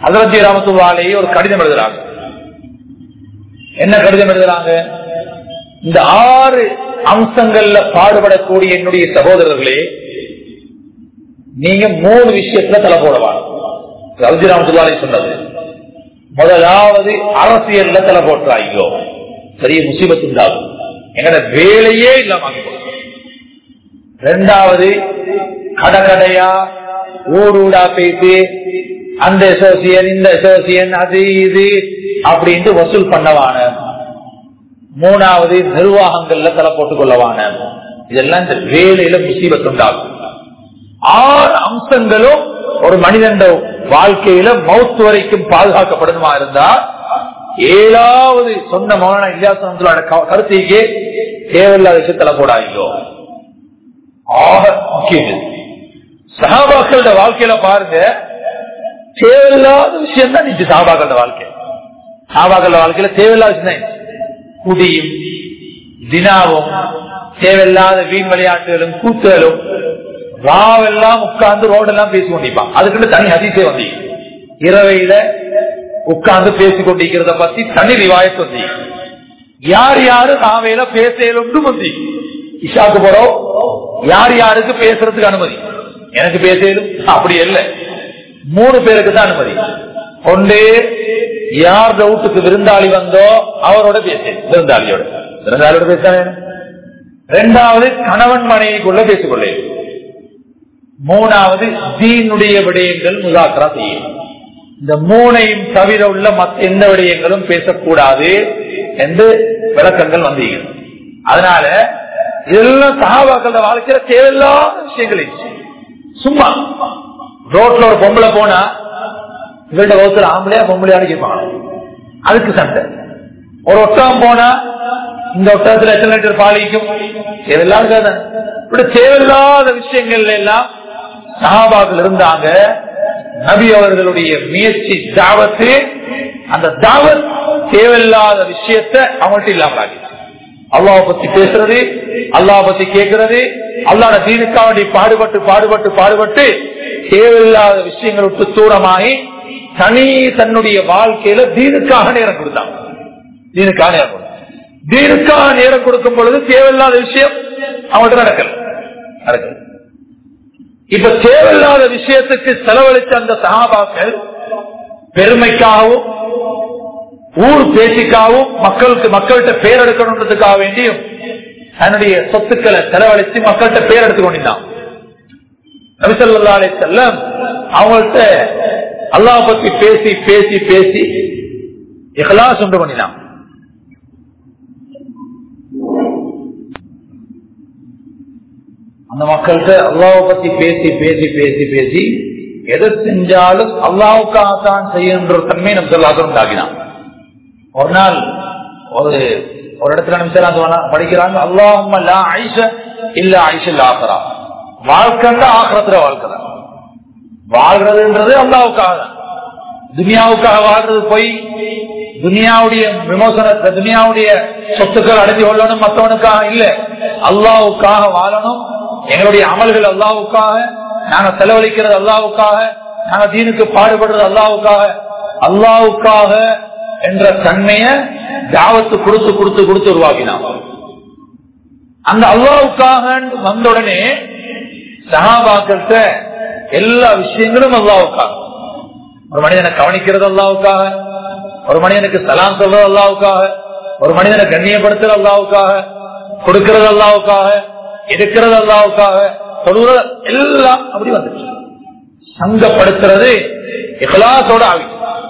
S1: அதரத்தி ராமத்துவாலேயே ஒரு கடிதம் எழுதுறாங்க என்ன கடிதம் எழுதுறாங்க இந்த ஆறு அம்சங்கள்ல பாடுபடக்கூடிய என்னுடைய சகோதரர்களே நீங்க மூணு விஷயத்துல தலை போடவாங்க ரவுஜி ராமத்துவாலே சொன்னது முதலாவது அரசியல்ல தலை போட்டுறாங்க பெரிய முசீபத்து உண்டாகும் எங்கட வேலையே இல்லாம ஆக்கி போடுங்க. ரெண்டாவது கடகடையா ஊடூடா பேசி அந்த அசோசியன் இந்த அசோசியன் அது இது அப்படின்ட்டு வசூல் பண்ணவான மூணாவது நிர்வாகங்கள்ல தலை போட்டுக் கொள்ளவான இதெல்லாம் இந்த வேலையில முசீபத்து உண்டாகும் ஆறு அம்சங்களும் ஒரு மனிதன் வாழ்க்கையில மவுத்து வரைக்கும் பாதுகாக்கப்படணுமா இருந்தா ஏழாவது சொன்ன மௌன இல்லாசனங்களோட கருத்தைக்கே தேவையில்லாத விஷயத்துல போடாதீங்க ஆக முக்கியம் இது. சஹாபாக்களோட வாழ்க்கையில பாருங்க தேவையில்லாத விஷயம் தான் நிச்சு சஹாபாக்களோட வாழ்க்கை சஹாபாக்களோட வாழ்க்கையில தேவையில்லாத விஷயம் தான் இருந்துச்சு. குடியும் தினாவும் தேவையில்லாத வீண் விளையாட்டுகளும் கூத்துகளும் ராவெல்லாம் உட்கார்ந்து ரோடெல்லாம் பேசி கொண்டிருப்பான் அதுக்குன்னு தனி அதிசயம் வந்தீங்க இரவையில உட்கார்ந்து பேசி கொண்டிருக்கிறத பத்தி தனி ரிவாயத்து வந்தீங்க யார் யாரு ராவையில பேசலும் வந்து இஷாக்கு போறோம் யார் யாருக்கு பேசுறதுக்கு அனுமதி எனக்கு பேசலும் அப்படி இல்லை மூணு பேருக்கு தான் அனுமதி ஒன்று யார் வீட்டுக்கு விருந்தாளி வந்தோ அவரோட பேச விருந்தாளியோட விருந்தாளியோட பேசானே ரெண்டாவது கணவன் மனைவிக்குள்ள பேசிக்கொள்ளே மூணாவது தீனுடைய விடயங்கள் முதாக்கரா செய்யும் இந்த மூணையும் தவிர உள்ள மத்த எந்த விடயங்களும் பேசக்கூடாது என்று விளக்கங்கள் வந்தீங்க அதனால இதெல்லாம் சகாபாக்கள வாழ்க்கையில தேவையில்லாத விஷயங்கள் இருந்துச்சு சும்மா ரோட்ல ஒரு பொம்பளை போனா இவருடைய வகுத்துல ஆம்பளையா பொம்பளையான்னு கேட்பாங்க அதுக்கு சண்டை ஒரு ஒட்டகம் போனா இந்த ஒட்டகத்துல எத்தனை லிட்டர் பாலிக்கும் தேவையில்லாத கதை. இப்படி தேவையில்லாத விஷயங்கள்ல எல்லாம் சஹாபாக்கள் இருந்தாங்க நபி அவர்களுடைய முயற்சி தாவத்து அந்த தாவத் தேவையில்லாத விஷயத்த அவங்கள்ட்ட இல்லாம ஆகிடுச்சு அல்லாஹ் பத்தி பேசுறது அல்லாஹ் பத்தி கேட்கறது அல்லாட தீனுக்காக வேண்டி பாடுபட்டு பாடுபட்டு பாடுபட்டு தேவையில்லாத விஷயங்கள் விட்டு தூரமாகி தனி தன்னுடைய வாழ்க்கையில தீனுக்காக நேரம் கொடுத்தாங்க தீனுக்காக நேரம் கொடுத்தாங்க தீனுக்காக நேரம் கொடுக்கும் பொழுது தேவையில்லாத விஷயம் அவங்கள்ட்ட நடக்கல நடக்கல இப்ப தேவையில்லாத விஷயத்துக்கு செலவழிச்ச அந்த சகாபாக்கள் பெருமைக்காகவும் ஊர் பேச்சுக்காகவும் மக்களுக்கு மக்கள்கிட்ட பேர் எடுக்கணுன்றதுக்காக வேண்டியும் தன்னுடைய சொத்துக்களை செலவழித்து மக்கள்கிட்ட பேர் எடுத்து கொண்டிருந்தான் நபிசல்லா அலை செல்லம் அவங்கள்ட்ட அல்லாஹ் பத்தி பேசி பேசி பேசி இஹ்லாஸ் உண்டு பண்ணினான் அந்த மக்கள்கிட்ட அல்லாவை பத்தி பேசி பேசி பேசி பேசி எதை செஞ்சாலும் அல்லாவுக்காக தான் செய்யணுன்ற ஒரு தன்மை நம்ம சொல்லாத உண்டாக்கினான் ஒரு நாள் ஒரு ஒரு இடத்துல நிமிஷம் படிக்கிறாங்க அல்லாஹும் ஐஷ இல்ல ஐஷ இல்ல ஆசரா வாழ்க்கைன்னா ஆக்கிரத்துல வாழ்க்கை வாழ்றதுன்றது அல்லாவுக்காக தான் துனியாவுக்காக வாழ்றது போய் துனியாவுடைய விமோசனத்தை துனியாவுடைய சொத்துக்கள் அடைஞ்சு கொள்ளணும் மற்றவனுக்காக இல்ல அல்லாவுக்காக வாழணும் எங்களுடைய அமல்கள் அல்லாவுக்காக நாங்க செலவழிக்கிறது அல்லாவுக்காக நாங்க தீனுக்கு பாடுபடுறது அல்லாவுக்காக அல்லாவுக்காக என்ற தன்மைய தாவத்து கொடுத்து கொடுத்து கொடுத்து உருவாக்கினான் அந்த அல்லாவுக்காக வந்த உடனே சகாபாக்கள்கிட்ட எல்லா விஷயங்களும் அல்லாவுக்காக ஒரு மனிதனை கவனிக்கிறது அல்லாவுக்காக ஒரு மனிதனுக்கு சலாம் சொல்றது அல்லாவுக்காக ஒரு மனிதனை கண்ணியப்படுத்துறது அல்லாவுக்காக கொடுக்கிறது அல்லாவுக்காக எடுக்கிறது அல்லாவுக்காக சொல்றது எல்லாம் அப்படி வந்துச்சு சங்கப்படுத்துறது இஹ்லாசோட ஆகி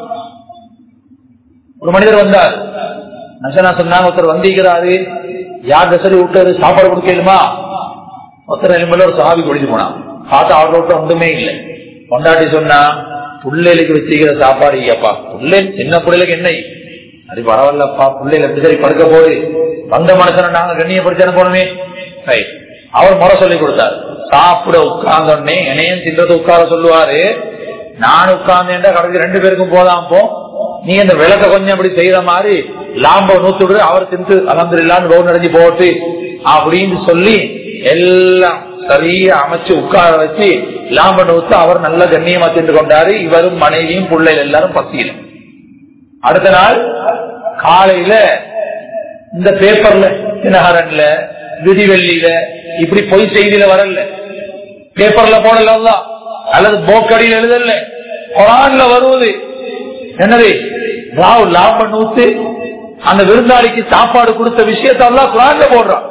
S1: ஒரு மனிதர் வந்தார் நசனா சொன்னாங்க ஒருத்தர் வந்திருக்கிறாரு யார் தசரி விட்டாரு சாப்பாடு கொடுக்கலுமா ஒருத்தர் எலும்புல ஒரு சாவி குடிச்சு போனான் பார்த்தா அவர் விட்டு ஒன்றுமே இல்லை கொண்டாட்டி சொன்னா புள்ளைகளுக்கு வச்சுக்கிற சாப்பாடு ஐயப்பா புள்ளை சின்ன பிள்ளைகளுக்கு என்ன அது பரவாயில்லப்பா பிள்ளைகள் எப்படி சரி படுக்க போகுது வந்த மனுஷனை நாங்க கண்ணியப்படுத்தி போனோமே ரைட் அவர் முறை சொல்லி கொடுத்தாரு சாப்பிட உட்கார்ந்தோடனே என்னையும் தின்றதை உட்கார சொல்லுவாரு நான் உட்கார்ந்தேன்டா கடைசி ரெண்டு பேருக்கும் போதாம் போ நீ இந்த விளக்க கொஞ்சம் அப்படி செய்யற மாதிரி லாம்ப நூத்து விடு அவர் தின்று அலந்து இல்லான்னு ரோடு நடந்து போட்டு அப்படின்னு சொல்லி எல்லாம் சரியா அமைச்சு உட்கார வச்சு லாபம் ஊத்து அவர் நல்ல கண்ணியமா தின்று கொண்டாரு இவரும் மனைவியும் பிள்ளைகள் எல்லாரும் பசியில அடுத்த நாள் காலையில இந்த பேப்பர்ல தினகரன்ல விதிவெள்ளியில இப்படி பொய் செய்தியில வரல பேப்பர்ல போடல அல்லது போக்கடியில் எழுதல குரான்ல வருவது என்னது ராவ் லாபம் ஊத்து அந்த விருந்தாளிக்கு சாப்பாடு கொடுத்த விஷயத்தை எல்லாம் குரான்ல போடுறான்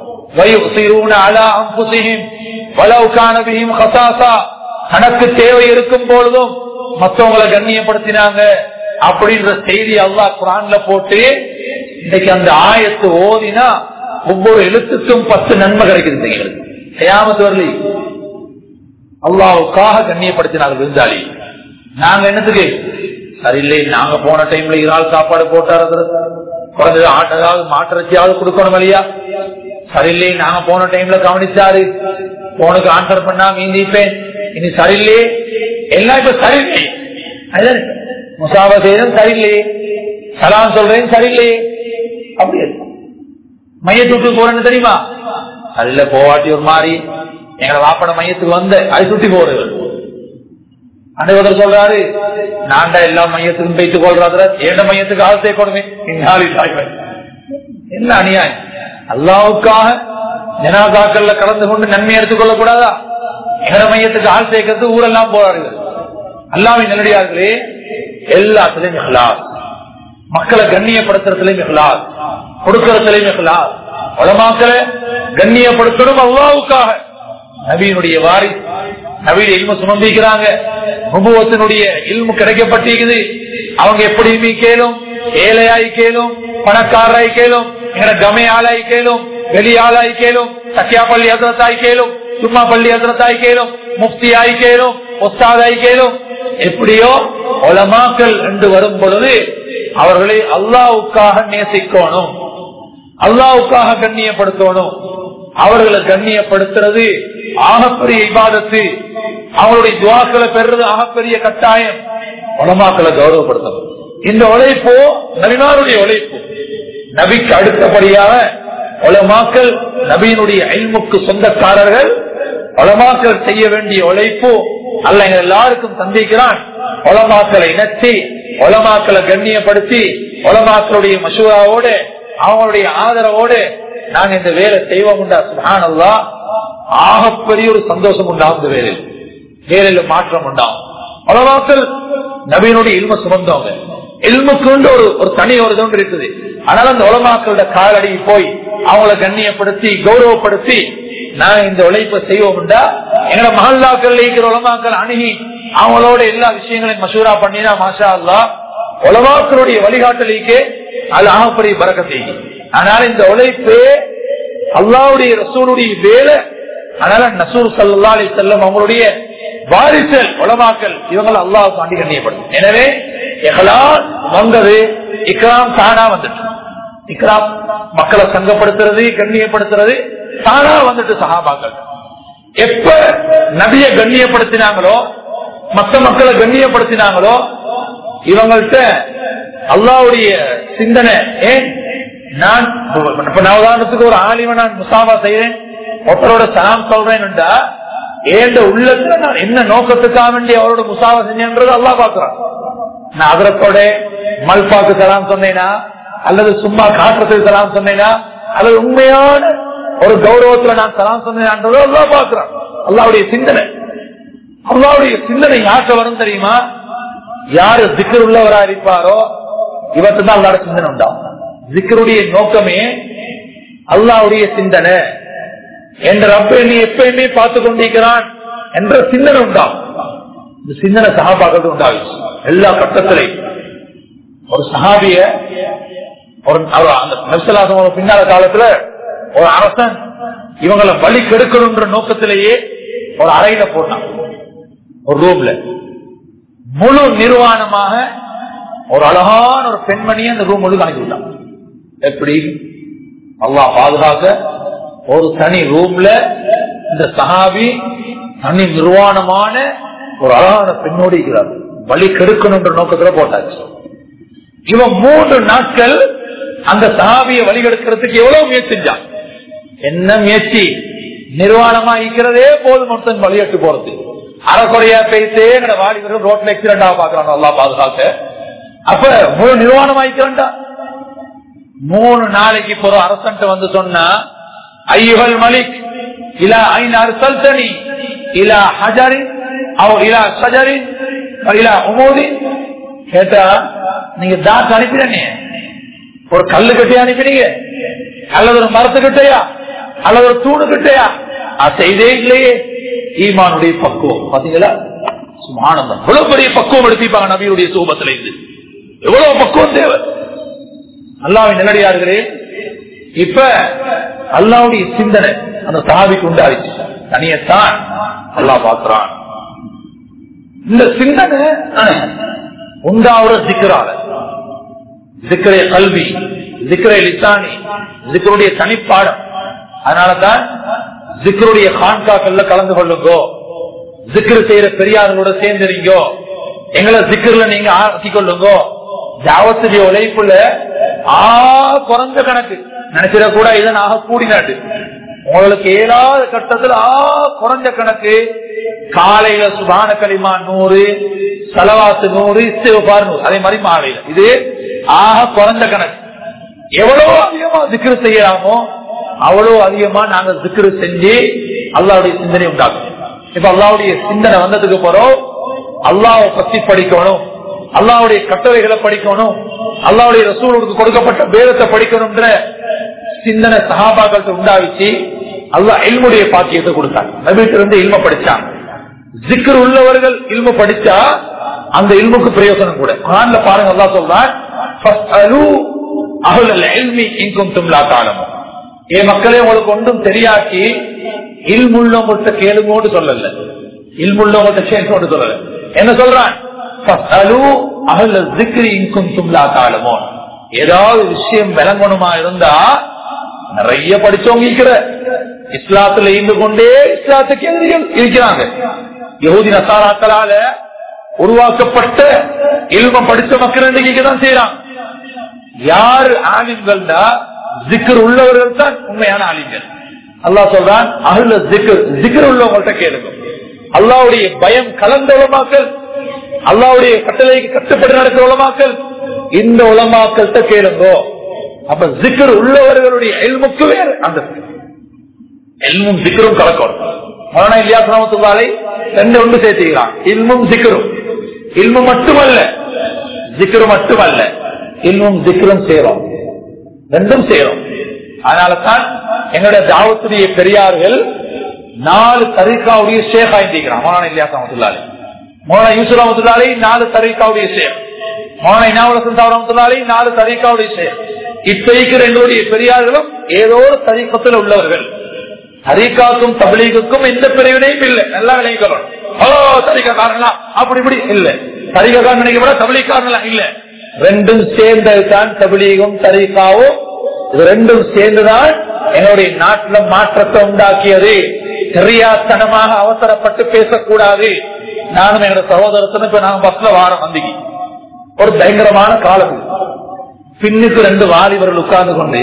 S1: தனக்கு தேவை இருக்கும் பொழுதும் மற்றவங்களை கண்ணியப்படுத்தினாங்க அப்படின்ற செய்தி அல்லா குரான்ல போட்டு இன்னைக்கு அந்த ஆயத்து ஓதினா ஒவ்வொரு எழுத்துக்கும் பத்து நன்மை கிடைக்குது செய்யாமத்து வரலி அல்லாவுக்காக கண்ணியப்படுத்தினாங்க விருந்தாளி நாங்க என்னத்துக்கு சரியில்லை நாங்க போன டைம்ல இறால் சாப்பாடு போட்டாரு குறைஞ்சது ஆட்டதாவது மாற்றச்சியாவது கொடுக்கணும் இல்லையா சரியில்லை நாங்க போன டைம்ல கவனிச்சாரு போனுக்கு ஆன்சர் பண்ணா மீந்திப்பேன் இனி சரியில்லையே எல்லாம் இப்ப சரியில்லை முசாபா செய்யணும் சரியில்லையே சலாம் சொல்றேன் சரியில்லையே அப்படி மையத்துட்டு போறேன்னு தெரியுமா அதுல போவாட்டி ஒரு மாதிரி எங்களை வாப்பட மையத்துக்கு வந்த அது சுட்டி போறது அனைவரும் சொல்றாரு நான்டா எல்லா மையத்துக்கும் பேச்சு கொள்றாரு ஏண்ட மையத்துக்கு ஆள் சேர்க்கணுமே என்ன அநியாயம் அல்லாவுக்காக ஜனாதாக்கள்ல கலந்து கொண்டு நன்மை எடுத்துக் கொள்ள கூடாதா எங்கட மையத்துக்கு ஆள் சேர்க்கறது ஊரெல்லாம் போறார்கள் அல்லாவின் நல்லடியார்களே எல்லாத்துலயும் இஹ்லாஸ் மக்களை கண்ணியப்படுத்துறதுலயும் இஹ்லாஸ் கொடுக்கறதுலயும் இஹ்லாஸ் உலமாக்களை கண்ணியப்படுத்தணும் அல்லாவுக்காக நபியினுடைய வாரி நவீன இல்ம சுமந்திக்கிறாங்க அனுபவத்தினுடைய இல்மு கிடைக்கப்பட்டிருக்குது அவங்க எப்படி கேளும் ஏழையாய் கேளும் பணக்காரராய் கேளும் எங்கட கமே ஆளாய் கேளும் வெளி ஆளாய் கேளும் சக்கியா பள்ளி அதிரத்தாய் கேளும் சும்மா பள்ளி அதிரத்தாய் கேளும் முஃப்தியாய் கேளும் ஒஸ்தாதாய் கேளும் எப்படியோ ஒலமாக்கல் என்று வரும் பொழுது அவர்களை அல்லாவுக்காக நேசிக்கணும் அல்லாவுக்காக கண்ணியப்படுத்தணும் அவர்களை கண்ணியப்படுத்துறது ஆகப்பெரிய இபாதத்து அவங்களுடைய துவாக்களை பெறுறது ஆகப்பெரிய கட்டாயம் உலமாக்களை கௌரவப்படுத்தணும் இந்த உழைப்போ நபினாருடைய உழைப்பு நபிக்கு அடுத்தபடியாக உலமாக்கள் நபியினுடைய அயல்முக்கு சொந்தக்காரர்கள் உலமாக்கள் செய்ய வேண்டிய உழைப்பு அல்ல எல்லாருக்கும் சந்திக்கிறான் உலமாக்களை இணைச்சி உலமாக்களை கண்ணியப்படுத்தி உலமாக்களுடைய மசூராவோடு அவங்களுடைய ஆதரவோடு நாங்க இந்த வேலை செய்வோம் உண்டா சுகானல்லா ஆகப்பெரிய ஒரு சந்தோஷம் உண்டாகும் இந்த வேலையில் வேலையில மாற்றம் உண்டாகும் உலமாக்கள் நபீனுடைய இல்ம சுமந்தவங்க இல்முக்கு ஒரு ஒரு தனி ஒரு இது இருக்குது அதனால அந்த உலமாக்களோட காலடி போய் அவங்கள கண்ணியப்படுத்தி கௌரவப்படுத்தி நான் இந்த உழைப்பை செய்வோம்டா எங்களோட மகல்லாக்கள் இருக்கிற உலமாக்கள் அணுகி அவங்களோட எல்லா விஷயங்களையும் மசூரா பண்ணினா மாஷா அல்லா உலமாக்களுடைய வழிகாட்டலிக்கே அது ஆகப்பெரிய பறக்கத்தை அதனால இந்த உழைப்பு அல்லாவுடைய ரசூலுடைய வேலை அதனால நசூர் சல்லா அலி செல்லம் அவங்களுடைய வாரிசல் உலமாக்கல் இவங்களை அல்லாஹ் தாண்டி கண்ணியப்படும் எனவே எகலால் வந்தது இக்ராம் தானா வந்துட்டு இக்ராம் மக்களை சங்கப்படுத்துறது கண்ணியப்படுத்துறது தானா வந்துட்டு சகாபாக்கள் எப்ப நபிய கண்ணியப்படுத்தினாங்களோ மத்த மக்களை கண்ணியப்படுத்தினாங்களோ இவங்கள்ட்ட அல்லாவுடைய சிந்தனை ஏன் நான் இப்ப நான் உதாரணத்துக்கு ஒரு ஆலிம நான் முசாவா செய்யறேன் ஒருத்தரோட சலாம் சொல்றேன்டா ஏண்ட உள்ளத்துல நான் என்ன நோக்கத்துக்காக வேண்டி அவரோட முசாவா செஞ்சேன்றது அல்லா பாக்குறான் நான் அதரத்தோட மல்பாக்கு சலாம் சொன்னேனா அல்லது சும்மா காட்டுறதுக்கு சலாம் சொன்னேனா அல்லது உண்மையான ஒரு கௌரவத்துல நான் சலாம் சொன்னேன்றது அல்லா பாக்குறான் அல்லாவுடைய சிந்தனை அல்லாவுடைய சிந்தனை யார்கிட்ட வரும் தெரியுமா யாரு திக்கர் உள்ளவரா இருப்பாரோ இவத்து தான் அல்லாட சிந்தனை உண்டாகும் திக்கருடைய நோக்கமே அல்லாவுடைய சிந்தனை என்ற ரப்ப நீ எப்பயுமே பார்த்து கொண்டிருக்கிறான் என்ற சிந்தனை உண்டாகும் இந்த சிந்தனை சகாபாக்கள் உண்டாகும் எல்லா கட்டத்திலையும் ஒரு சகாபிய ஒரு அந்த நெப்சலாசம் பின்னால காலத்துல ஒரு அரசன் இவங்களை வழி கெடுக்கணும்ன்ற நோக்கத்திலேயே ஒரு அறையில போட்டான் ஒரு ரூம்ல முழு நிர்வாணமாக ஒரு அழகான ஒரு பெண்மணியை அந்த ரூம் முழு அனுப்பிவிட்டான் எப்படி அல்லா பாதுகாக்க ஒரு தனி ரூம்ல இந்த சஹாபி தனி நிர்வாணமான ஒரு அழகான பெண்ணோடு இருக்கிறார் வழி கெடுக்கணும்ன்ற நோக்கத்துல போட்டாச்சு இவன் மூன்று நாட்கள் அந்த சஹாபிய வழி கெடுக்கிறதுக்கு எவ்வளவு முயற்சி செஞ்சான் என்ன முயற்சி நிர்வாணமா இருக்கிறதே போதும் ஒருத்தன் வழியட்டு போறது அறக்குறையா பேசே எங்கட வாலிபர்கள் ரோட்ல எக்ஸிடென்டா பாக்குறாங்க நல்லா பாதுகாக்க அப்ப முழு நிர்வாணம் ஆயிக்கிறா மூணு நாளைக்கு போற அரசன்ட்ட வந்து சொன்னா ஐயுகள் மலிக் இலா ஐநா சல்தனி இலா ஹஜரி அவ இலா சஜரி இலா உமோதி கேட்டா நீங்க தாஸ் அனுப்பினே ஒரு கல்லு கட்டையா அனுப்பினீங்க அல்லது ஒரு மரத்துக்கிட்டையா அல்லது ஒரு தூணு கிட்டையா அது செய்தே இல்லையே ஈமானுடைய பக்குவம் பாத்தீங்களா சுமானந்தம் எவ்வளவு பெரிய பக்குவம் எடுத்திப்பாங்க நபியுடைய சூபத்துல இருந்து எவ்வளவு பக்குவம் தேவை அல்லாவின் நிலடியார்களே இப்ப அல்லாவுடைய சிந்தனை அந்த சாவிக்கு உண்டாச்சு தனியத்தான் அல்லா பாக்குறான் இந்த சிந்தனை உண்டாவுற சிக்கரால சிக்கரை கல்வி சிக்கரை லிசானி சிக்கருடைய தனிப்பாடம் அதனாலதான் ஜிக்கருடைய கான்காக்கள்ல கலந்து கொள்ளுங்கோ ஜிக்ரு செய்யற பெரியார்களோட சேர்ந்துறீங்கோ எங்களை ஜிக்கர்ல நீங்க ஆக்கி கொள்ளுங்கோ ஜாவத்துடைய உழைப்புல ஆ குறைஞ்ச கணக்கு நினைச்சிட கூட இதன் ஆக கூடினாட்டு உங்களுக்கு ஏழாவது கட்டத்துல ஆ குறைஞ்ச கணக்கு காலையில சுபான களிமா நூறு செலவாத்து நூறு இஸ்திவார் நூறு அதே மாதிரி மாலையில இது ஆக குறைஞ்ச கணக்கு எவ்வளவு அதிகமா திக்ரு செய்யலாமோ அவ்வளவு அதிகமா நாங்க திக்ரு செஞ்சு அல்லாவுடைய சிந்தனை உண்டாக்கும் இப்ப அல்லாவுடைய சிந்தனை வந்ததுக்கு போறோம் அல்லாவை பத்தி படிக்கணும் அல்லாவுடைய கட்டளைகளை படிக்கணும் அல்லாவுடைய ரசூலுக்கு கொடுக்கப்பட்ட வேதத்தை படிக்கணும்ன்ற சிந்தனை சகாபாக்கள் உண்டாவிச்சு அல்லா இல்முடைய பாக்கியத்தை கொடுத்தாங்க நபீட்டு இருந்து இல்ம படிச்சாங்க ஜிக்கர் உள்ளவர்கள் இல்மு படிச்சா அந்த இல்முக்கு பிரயோசனம் கூட குரான்ல பாருங்க அல்லா சொல்றான் ஏ மக்களே உங்களுக்கு ஒன்றும் தெரியாக்கி இல்முள்ளவங்கள்ட்ட கேளுங்கோடு சொல்லல இல்முள்ளவங்கள்ட்ட கேளுங்கோடு சொல்லல என்ன சொல்றான் ஏதாவது விஷயம் விளங்கணுமா இருந்தா நிறைய படிச்சவங்க இருக்கிற இஸ்லாத்துல இருந்து கொண்டே இஸ்லாத்துக்கு எதிரிகள் இருக்கிறாங்க யகுதி நசாராக்களால உருவாக்கப்பட்ட இல்ம படிச்ச மக்கள் இன்னைக்கு தான் செய்யறாங்க யாரு ஆலிம்கள்டா ஜிக்கர் உள்ளவர்கள் தான் உண்மையான ஆலிம்கள் அல்லா சொல்றான் அருள ஜிக்கர் ஜிக்கர் உள்ளவங்கள்ட்ட கேளுங்க அல்லாவுடைய பயம் கலந்த உலமாக்கல் அல்லாவுடைய கட்டளைக்கு கட்டுப்பட்டு நடக்கிற உலமாக்கல் இந்த உலமாக்கள்கிட்ட கேளுங்கோ அப்ப ஜிக்கர் உள்ளவர்களுடைய எல்முக்கு வேறு அந்த எல்மும் ஜிக்கரும் கலக்கணும் மரணம் இல்லையா சிரமத்துவாலை ரெண்டு ஒன்று சேர்த்துக்கிறான் இல்மும் ஜிக்கரும் இல்மு மட்டுமல்ல ஜிக்கரு மட்டுமல்ல இல்மும் ஜிக்கரும் சேரும் ரெண்டும் சேரும் அதனால தான் எங்களுடைய தாவத்துடைய பெரியார்கள் நாலு தரிகாவுடைய ஷேக் ஆயிருக்கிறான் மோனா இல்லையா சமத்துள்ளாலே மோனா யூசுப் ரமத்துள்ளாலே நாலு தரிகாவுடைய ஷேக் மோனா இனாவரசன் ரமத்துள்ளாலே நாலு தரிகாவுடைய ஷேக் இப்பைக்கு ரெண்டுடைய பெரியார்களும் ஏதோ ஒரு தரிக்கத்தில் உள்ளவர்கள் தரிகாக்கும் தபிலீகுக்கும் எந்த பிரிவினையும் இல்லை நல்லா விளைவிக்கணும் ஓ தரிகாரன்லாம் அப்படி இப்படி இல்ல தரிகாரன் நினைக்க விட தபிலீகாரன்லாம் இல்ல ரெண்டும் சேர்ந்ததுதான் தபிலீகும் தரிகாவும் இது ரெண்டும் சேர்ந்துதான் எங்களுடைய நாட்டுல மாற்றத்தை உண்டாக்கியது தெரியாத்தனமாக அவசரப்பட்டு பேசக்கூடாது நானும் எங்களோட சகோதரத்தனும் இப்ப நாங்க பஸ்ல வாரம் வந்திக்கு ஒரு பயங்கரமான காலம் பின்னுக்கு ரெண்டு வாலிபர்கள் உட்கார்ந்து கொண்டு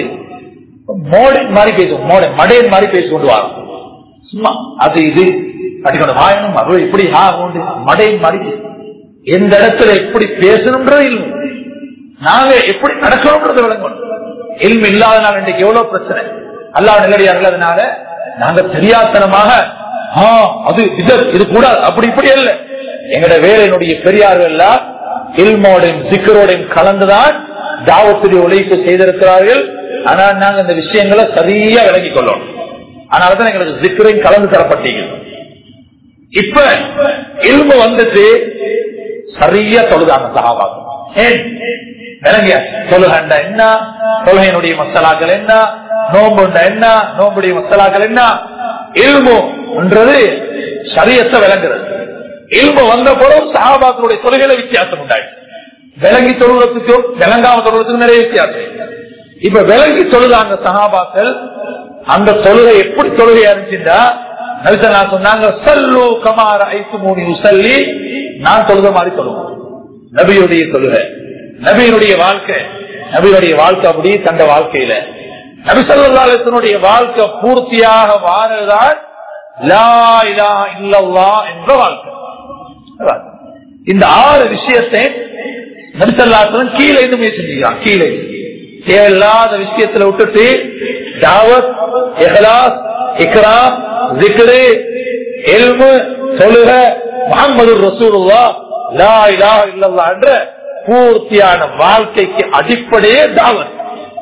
S1: மோடின் மாதிரி பேசுவோம் மோட மடையன் மாதிரி பேசிக்கொண்டு வரோம் சும்மா அது இது அடிக்கணும் வாயனும் அது இப்படி ஆகும் மடையின் மாதிரி பேசும். எந்த இடத்துல எப்படி பேசணும்ன்றது இல்லை நாங்க எப்படி நடக்கணும்ன்றது விளங்கணும் எல்மு இல்லாதனால இன்றைக்கு எவ்வளவு பிரச்சனை அல்லா நிலடியார்கள் அதனால நாங்க தெரியாத்தனமாக ஆ, அது இது இது கூட அப்படி இப்படி அல்ல எங்கட வேலையினுடைய பெரியார்கள் எல்லாம் இல்மோடையும் சிக்கரோடையும் கலந்துதான் தாவத்துடைய உழைப்பு செய்திருக்கிறார்கள் ஆனால் நாங்க இந்த விஷயங்களை சரியா விளங்கிக் கொள்ளணும் அதனாலதான் எங்களுக்கு சிக்கரையும் கலந்து தரப்பட்டீங்க இப்ப இல்மு வந்துட்டு சரியா தொழுதாங்க சகாபாங்க ஏன் விளங்கியா தொழுகண்டா என்ன தொழுகையினுடைய மசாலாக்கள் என்ன நோம்புண்டா என்ன நோம்புடைய மசாலாக்கள் என்ன இல்முன்றது சரியத்தை விளங்குறது இல்மு வந்த போதும் சகாபாக்களுடைய தொழுகையில வித்தியாசம் உண்டாயிடுச்சு விளங்கி தொழுவதற்கும் விளங்காம தொழுவதற்கும் நிறைய வித்தியாசம் இப்ப விளங்கி தொழுதாங்க சகாபாக்கள் அந்த தொழுகை எப்படி தொழுகையா இருந்துச்சுன்னா நபிசல்லா சொன்னாங்க சல்லு கமார ஐத்து மூணு சொல்லி நான் தொழுத மாதிரி தொழுவோம் நபியுடைய தொழுகை நபியினுடைய வாழ்க்கை நபியுடைய வாழ்க்கை அப்படி தந்த வாழ்க்கையில நபிசல்லாசனுடைய வாழ்க்கை பூர்த்தியாக வாரதுதான் லா இலாஹ இல்லல்லாஹ் என்ற வாழ்க்கை அதான். இந்த ஆறு விஷயத்தை நபிசல்லாசன் கீழே இருந்து முயற்சி செஞ்சுக்கிறான் கீழே தேவையில்லாத விஷயத்துல விட்டுட்டு தாவத் இஹ்லாஸ் இக்ராம் ஜிக்ரு எல்மு தொழுக முகமது ரசூலுல்லா லா இலாஹ இல்லல்லாஹ் என்ற பூர்த்தியான வாழ்க்கைக்கு அடிப்படையே தாவத்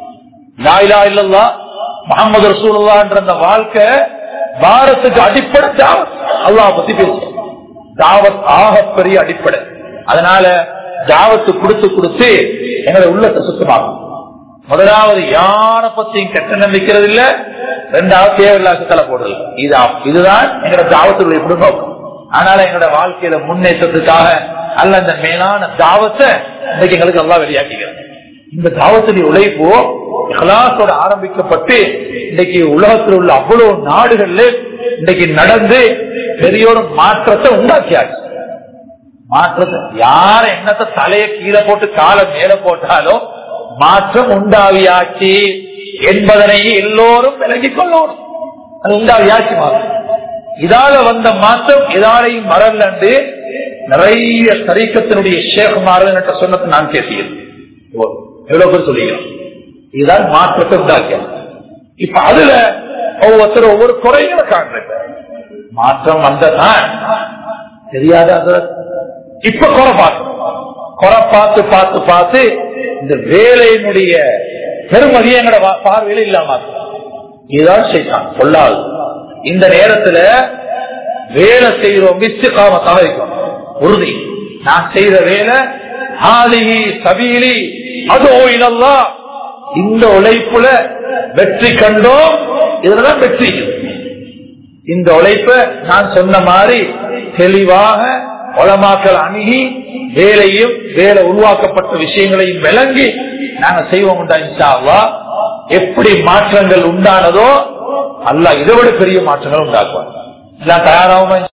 S1: லா இலாஹ இல்லல்லாஹ் முகமது ரசூலுல்லா என்ற அந்த வாழ்க்கை பாரத்துக்கு அடிப்படை தாவத் அல்லாஹ் பத்தி பேசுறோம் தாவத் ஆகப்பெரிய அடிப்படை அதனால தாவத்து கொடுத்து கொடுத்து எங்களை உள்ளத்தை சுத்தமாகும் முதலாவது யார பத்தியும் கெட்ட நம்பிக்கிறது இல்ல ரெண்டாவது தேவையில்லாத தலை போடுறது இது இதுதான் எங்களோட தாவத்துடைய நோக்கம் அதனால எங்களோட வாழ்க்கையில முன்னேற்றத்துக்காக அல்ல அந்த மேலான தாவத்தை இன்னைக்கு எங்களுக்கு எல்லாம் வெளியாக்கிக்கிறது இந்த தாவத்துடைய உழைப்போ இஹ்லாஸோட ஆரம்பிக்கப்பட்டு இன்னைக்கு உலகத்தில் உள்ள அவ்வளவு நாடுகள்ல இன்னைக்கு நடந்து பெரியோட மாற்றத்தை உண்டாக்கியாச்சு மாற்றத்தை யார என்னத்தை தலைய கீழே போட்டு காலை மேல போட்டாலும் மாற்றம் உண்டாவியாச்சு என்பதனை எல்லோரும் விலகிக் கொள்ளணும் அது உண்டாவியாச்சு மாற்றம் இதால வந்த மாற்றம் இதாலையும் மறந்து நிறைய தரிக்கத்தினுடைய ஷேகுமாறு சொன்னதை நான் பேசுகிறேன் எவ்வளவு பேர் சொல்லுகிறோம் இதுதான் மாற்றத்தை உண்டாக்கிய இப்ப அதுல ஒவ்வொருத்தர் ஒவ்வொரு குறைகளை காண்றேன் மாற்றம் வந்ததான் தெரியாத இப்ப குறை பார்க்கணும் குறை பார்த்து பார்த்து பார்த்து இந்த வேலையினுடைய பெருமதியை எங்கட பார்வையில இல்லாம இதுதான் செய்யலாம் சொல்லாது இந்த நேரத்துல வேலை செய்யறோம் விசுகாமத்தாக இருக்கும் உறுதி நான் செய்த வேலை ஆதிகி சபீலி அதோ இலல்லா இந்த உழைப்புல வெற்றி கண்டோம் இதுலதான் வெற்றி இந்த உழைப்ப நான் சொன்ன மாதிரி தெளிவாக உளமாக்கல் அணுகி வேலையும் வேலை உருவாக்கப்பட்ட விஷயங்களையும் விளங்கி நாங்க செய்வோம் எப்படி மாற்றங்கள் உண்டானதோ அல்ல இதை விட பெரிய மாற்றங்கள் உண்டாக்குவாங்க எல்லாம் தயாராகும்